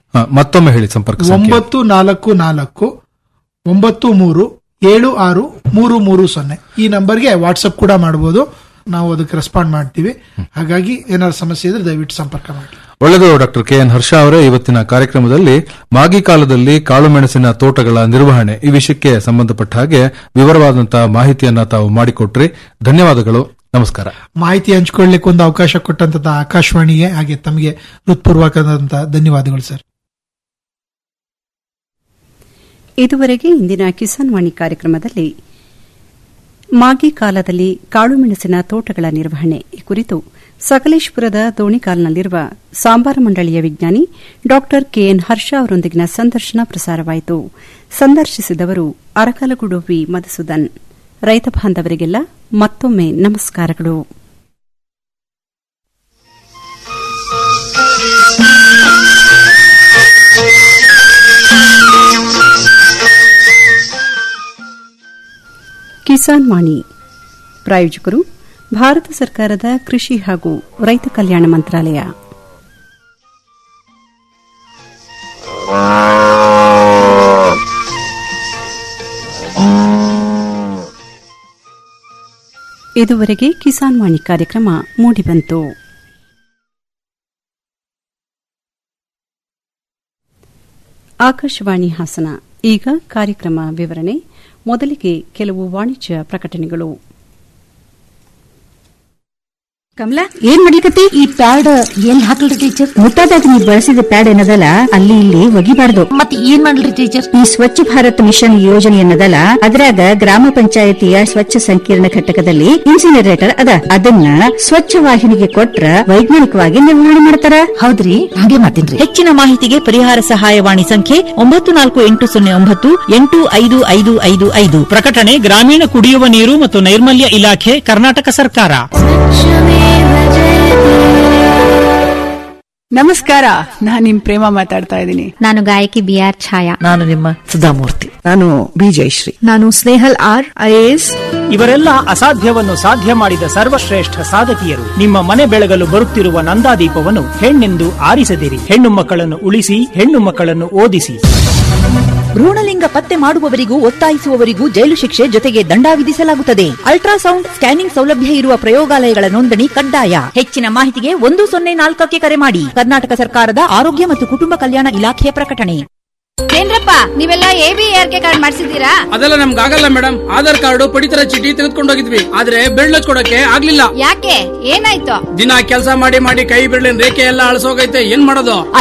ಹ, ಮತ್ತೊಮ್ಮೆ ಹೇಳಿ ಸಂಪರ್ಕ ಸಂಖ್ಯೆ ಒಂಬತ್ತು ನಾಲ್ಕು ನಾಲ್ಕು ಒಂಬತ್ತು ಮೂರು ಏಳು ಆರು ಮೂರು ಮೂರು ಸೊನ್ನೆ ಈ ನಂಬರ್ಗೆ ವಾಟ್ಸಪ್ ಕೂಡ ಮಾಡಬಹುದು ನಾವು ಅದಕ್ಕೆ ರೆಸ್ಪಾಂಡ್ ಮಾಡ್ತೀವಿ ಹಾಗಾಗಿ ಏನಾದ್ರು ಸಮಸ್ಯೆ ಇದ್ರೆ ದಯವಿಟ್ಟು ಸಂಪರ್ಕ ಮಾಡಿ ಒಳ್ಳೆಯದು ಡಾಕ್ಟರ್ ಕೆ ಎನ್ ಹರ್ಷ ಅವರೇ ಇವತ್ತಿನ ಕಾರ್ಯಕ್ರಮದಲ್ಲಿ ಮಾಗಿ ಕಾಲದಲ್ಲಿ ಕಾಳುಮೆಣಸಿನ ತೋಟಗಳ ನಿರ್ವಹಣೆ ಈ ವಿಷಯಕ್ಕೆ ಸಂಬಂಧಪಟ್ಟ ಹಾಗೆ ವಿವರವಾದಂತಹ ಮಾಹಿತಿಯನ್ನ ತಾವು ಮಾಡಿಕೊಟ್ರಿ ಧನ್ಯವಾದಗಳು ನಮಸ್ಕಾರ ಮಾಹಿತಿ ಹಂಚಿಕೊಳ್ಳಿಕ್ಕೆ ಒಂದು ಅವಕಾಶ ಕೊಟ್ಟಂತ ಆಕಾಶವಾಣಿಗೆ ಹಾಗೆ ತಮಗೆ ಹೃತ್ಪೂರ್ವಕವಾದಂತಹ ಧನ್ಯವಾದಗಳು ಸರ್ ಇದುವರೆಗೆ ಇಂದಿನ ಕಿಸಾನ್ ವಾಣಿ ಕಾರ್ಯಕ್ರಮದಲ್ಲಿ ಮಾಗಿ ಕಾಲದಲ್ಲಿ ಕಾಳುಮೆಣಸಿನ ತೋಟಗಳ ನಿರ್ವಹಣೆ ಈ ಕುರಿತು ಸಕಲೇಶ್ಪುರದ ದೋಣಿಕಾಲ್ನಲ್ಲಿರುವ ಸಾಂಬಾರ ಮಂಡಳಿಯ ವಿಜ್ಞಾನಿ ಡಾ ಕೆಎನ್ ಹರ್ಷ ಅವರೊಂದಿಗಿನ ಸಂದರ್ಶನ ಪ್ರಸಾರವಾಯಿತು ಸಂದರ್ಶಿಸಿದವರು ಅರಕಲಗೂಡು ವಿ ಮಧುಸೂದನ್ ರೈತ ಬಾಂಧವರಿಗೆಲ್ಲ ಮತ್ತೊಮ್ಮೆ ನಮಸ್ಕಾರಗಳು ಕಿಸಾನ್ ವಾಣಿ ಪ್ರಾಯೋಜಕರು ಭಾರತ ಸರ್ಕಾರದ ಕೃಷಿ ಹಾಗೂ ರೈತ ಕಲ್ಯಾಣ ಮಂತ್ರಾಲಯ ಇದುವರೆಗೆ ಕಿಸಾನ್ ವಾಣಿ ಕಾರ್ಯಕ್ರಮ ಮೂಡಿಬಂತು ಆಕಾಶವಾಣಿ ಹಾಸನ ಈಗ ಕಾರ್ಯಕ್ರಮ ವಿವರಣೆ ಮೊದಲಿಗೆ ಕೆಲವು ವಾಣಿಜ್ಯ ಪ್ರಕಟಣೆಗಳು ಕಮಲಾ ಏನ್ ಮಾಡ್ಲಿಕತ್ತಿ ಈ ಪ್ಯಾಡ್ ಎಲ್ಲಿ ಹಾಕಲ್ರಿ ಟೀಚರ್ ಮುಟ್ಟಾದಾಗ ನೀವು ಬಳಸಿದ ಪ್ಯಾಡ್ ಏನದಲ್ಲ ಅಲ್ಲಿ ಇಲ್ಲಿ ಒಗಿಬಾರ್ದು ಮತ್ತೆ ಏನ್ ಮಾಡ್ಲಿ ಟೀಚರ್ ಈ ಸ್ವಚ್ಛ ಭಾರತ್ ಮಿಷನ್ ಯೋಜನೆ ಅನ್ನದಲ್ಲ ಅದ್ರಾಗ ಗ್ರಾಮ ಪಂಚಾಯತಿಯ ಸ್ವಚ್ಛ ಸಂಕೀರ್ಣ ಘಟಕದಲ್ಲಿ ಇನ್ಸಿನರೇಟರ್ ಅದ ಅದನ್ನ ಸ್ವಚ್ಛ ವಾಹಿನಿಗೆ ಕೊಟ್ರ ವೈಜ್ಞಾನಿಕವಾಗಿ ನಿರ್ವಹಣೆ ಮಾಡ್ತಾರ ಹೌದ್ರಿ ಹಾಗೆ ಮಾಡ್ತೀನಿ ಹೆಚ್ಚಿನ ಮಾಹಿತಿಗೆ ಪರಿಹಾರ ಸಹಾಯವಾಣಿ ಸಂಖ್ಯೆ ಒಂಬತ್ತು ನಾಲ್ಕು ಎಂಟು ಸೊನ್ನೆ ಒಂಬತ್ತು ಎಂಟು ಐದು ಐದು ಐದು ಐದು ಪ್ರಕಟಣೆ ಗ್ರಾಮೀಣ ಕುಡಿಯುವ ನೀರು ಮತ್ತು ನೈರ್ಮಲ್ಯ ಇಲಾಖೆ ಕರ್ನಾಟಕ ಸರ್ಕಾರ ನಮಸ್ಕಾರ ನಾನ್ ನಿಮ್ ಪ್ರೇಮ ಮಾತಾಡ್ತಾ ಇದ್ದೀನಿ ನಾನು ಗಾಯಕಿ ಬಿ ಆರ್ ಛಾಯಾ ನಾನು ನಿಮ್ಮ ಸುಧಾಮೂರ್ತಿ ನಾನು ಬಿ ಜಯಶ್ರೀ ನಾನು ಸ್ನೇಹಲ್ ಆರ್ ಐಎಎಸ್ ಇವರೆಲ್ಲ ಅಸಾಧ್ಯವನ್ನು ಸಾಧ್ಯ ಮಾಡಿದ ಸರ್ವಶ್ರೇಷ್ಠ ಸಾಧಕಿಯರು ನಿಮ್ಮ ಮನೆ ಬೆಳಗಲು ಬರುತ್ತಿರುವ ನಂದಾದೀಪವನ್ನು ಹೆಣ್ಣೆಂದು ಆರಿಸದಿರಿ ಹೆಣ್ಣು ಮಕ್ಕಳನ್ನು ಉಳಿಸಿ ಹೆಣ್ಣು ಮಕ್ಕಳನ್ನು ಓದಿಸಿ ಭ್ರೂಣಲಿಂಗ ಪತ್ತೆ ಮಾಡುವವರಿಗೂ ಒತ್ತಾಯಿಸುವವರಿಗೂ ಜೈಲು ಶಿಕ್ಷೆ ಜೊತೆಗೆ ದಂಡ ವಿಧಿಸಲಾಗುತ್ತದೆ ಅಲ್ಟ್ರಾಸೌಂಡ್ ಸ್ಕ್ಯಾನಿಂಗ್ ಸೌಲಭ್ಯ ಇರುವ ಪ್ರಯೋಗಾಲಯಗಳ ನೋಂದಣಿ ಕಡ್ಡಾಯ ಹೆಚ್ಚಿನ ಮಾಹಿತಿಗೆ ಒಂದು ಸೊನ್ನೆ ನಾಲ್ಕಕ್ಕೆ ಕರೆ ಮಾಡಿ ಕರ್ನಾಟಕ ಸರ್ಕಾರದ ಆರೋಗ್ಯ ಮತ್ತು ಕುಟುಂಬ ಕಲ್ಯಾಣ ಇಲಾಖೆಯ ಪ್ರಕಟಣೆ ಏನ್ರಪ್ಪ ನೀವೆಲ್ಲ A B R K card ಮಾಡಿಸಿದ್ದೀರಾ ಅದೆಲ್ಲ ನಮ್ಗೆ ಆಗಲ್ಲ ಮೇಡಮ್ ಆಧಾರ್ ಕಾರ್ಡ್ ಪಡಿತರ ಚೀಟಿ ತೆಗೆದುಕೊಂಡು ಹೋಗಿದ್ವಿ ಆದ್ರೆ ಬೆರಳು ಕೊಡಕ್ಕೆ ಆಗ್ಲಿಲ್ಲ ಯಾಕೆ ಏನಾಯ್ತು ದಿನ ಕೆಲಸ ಮಾಡಿ ಮಾಡಿ ಕೈ ಬೆರಳಿನ ರೇಖೆ ಎಲ್ಲ ಅಳಸೋಗೈತೆ ಏನ್ ಮಾಡೋದು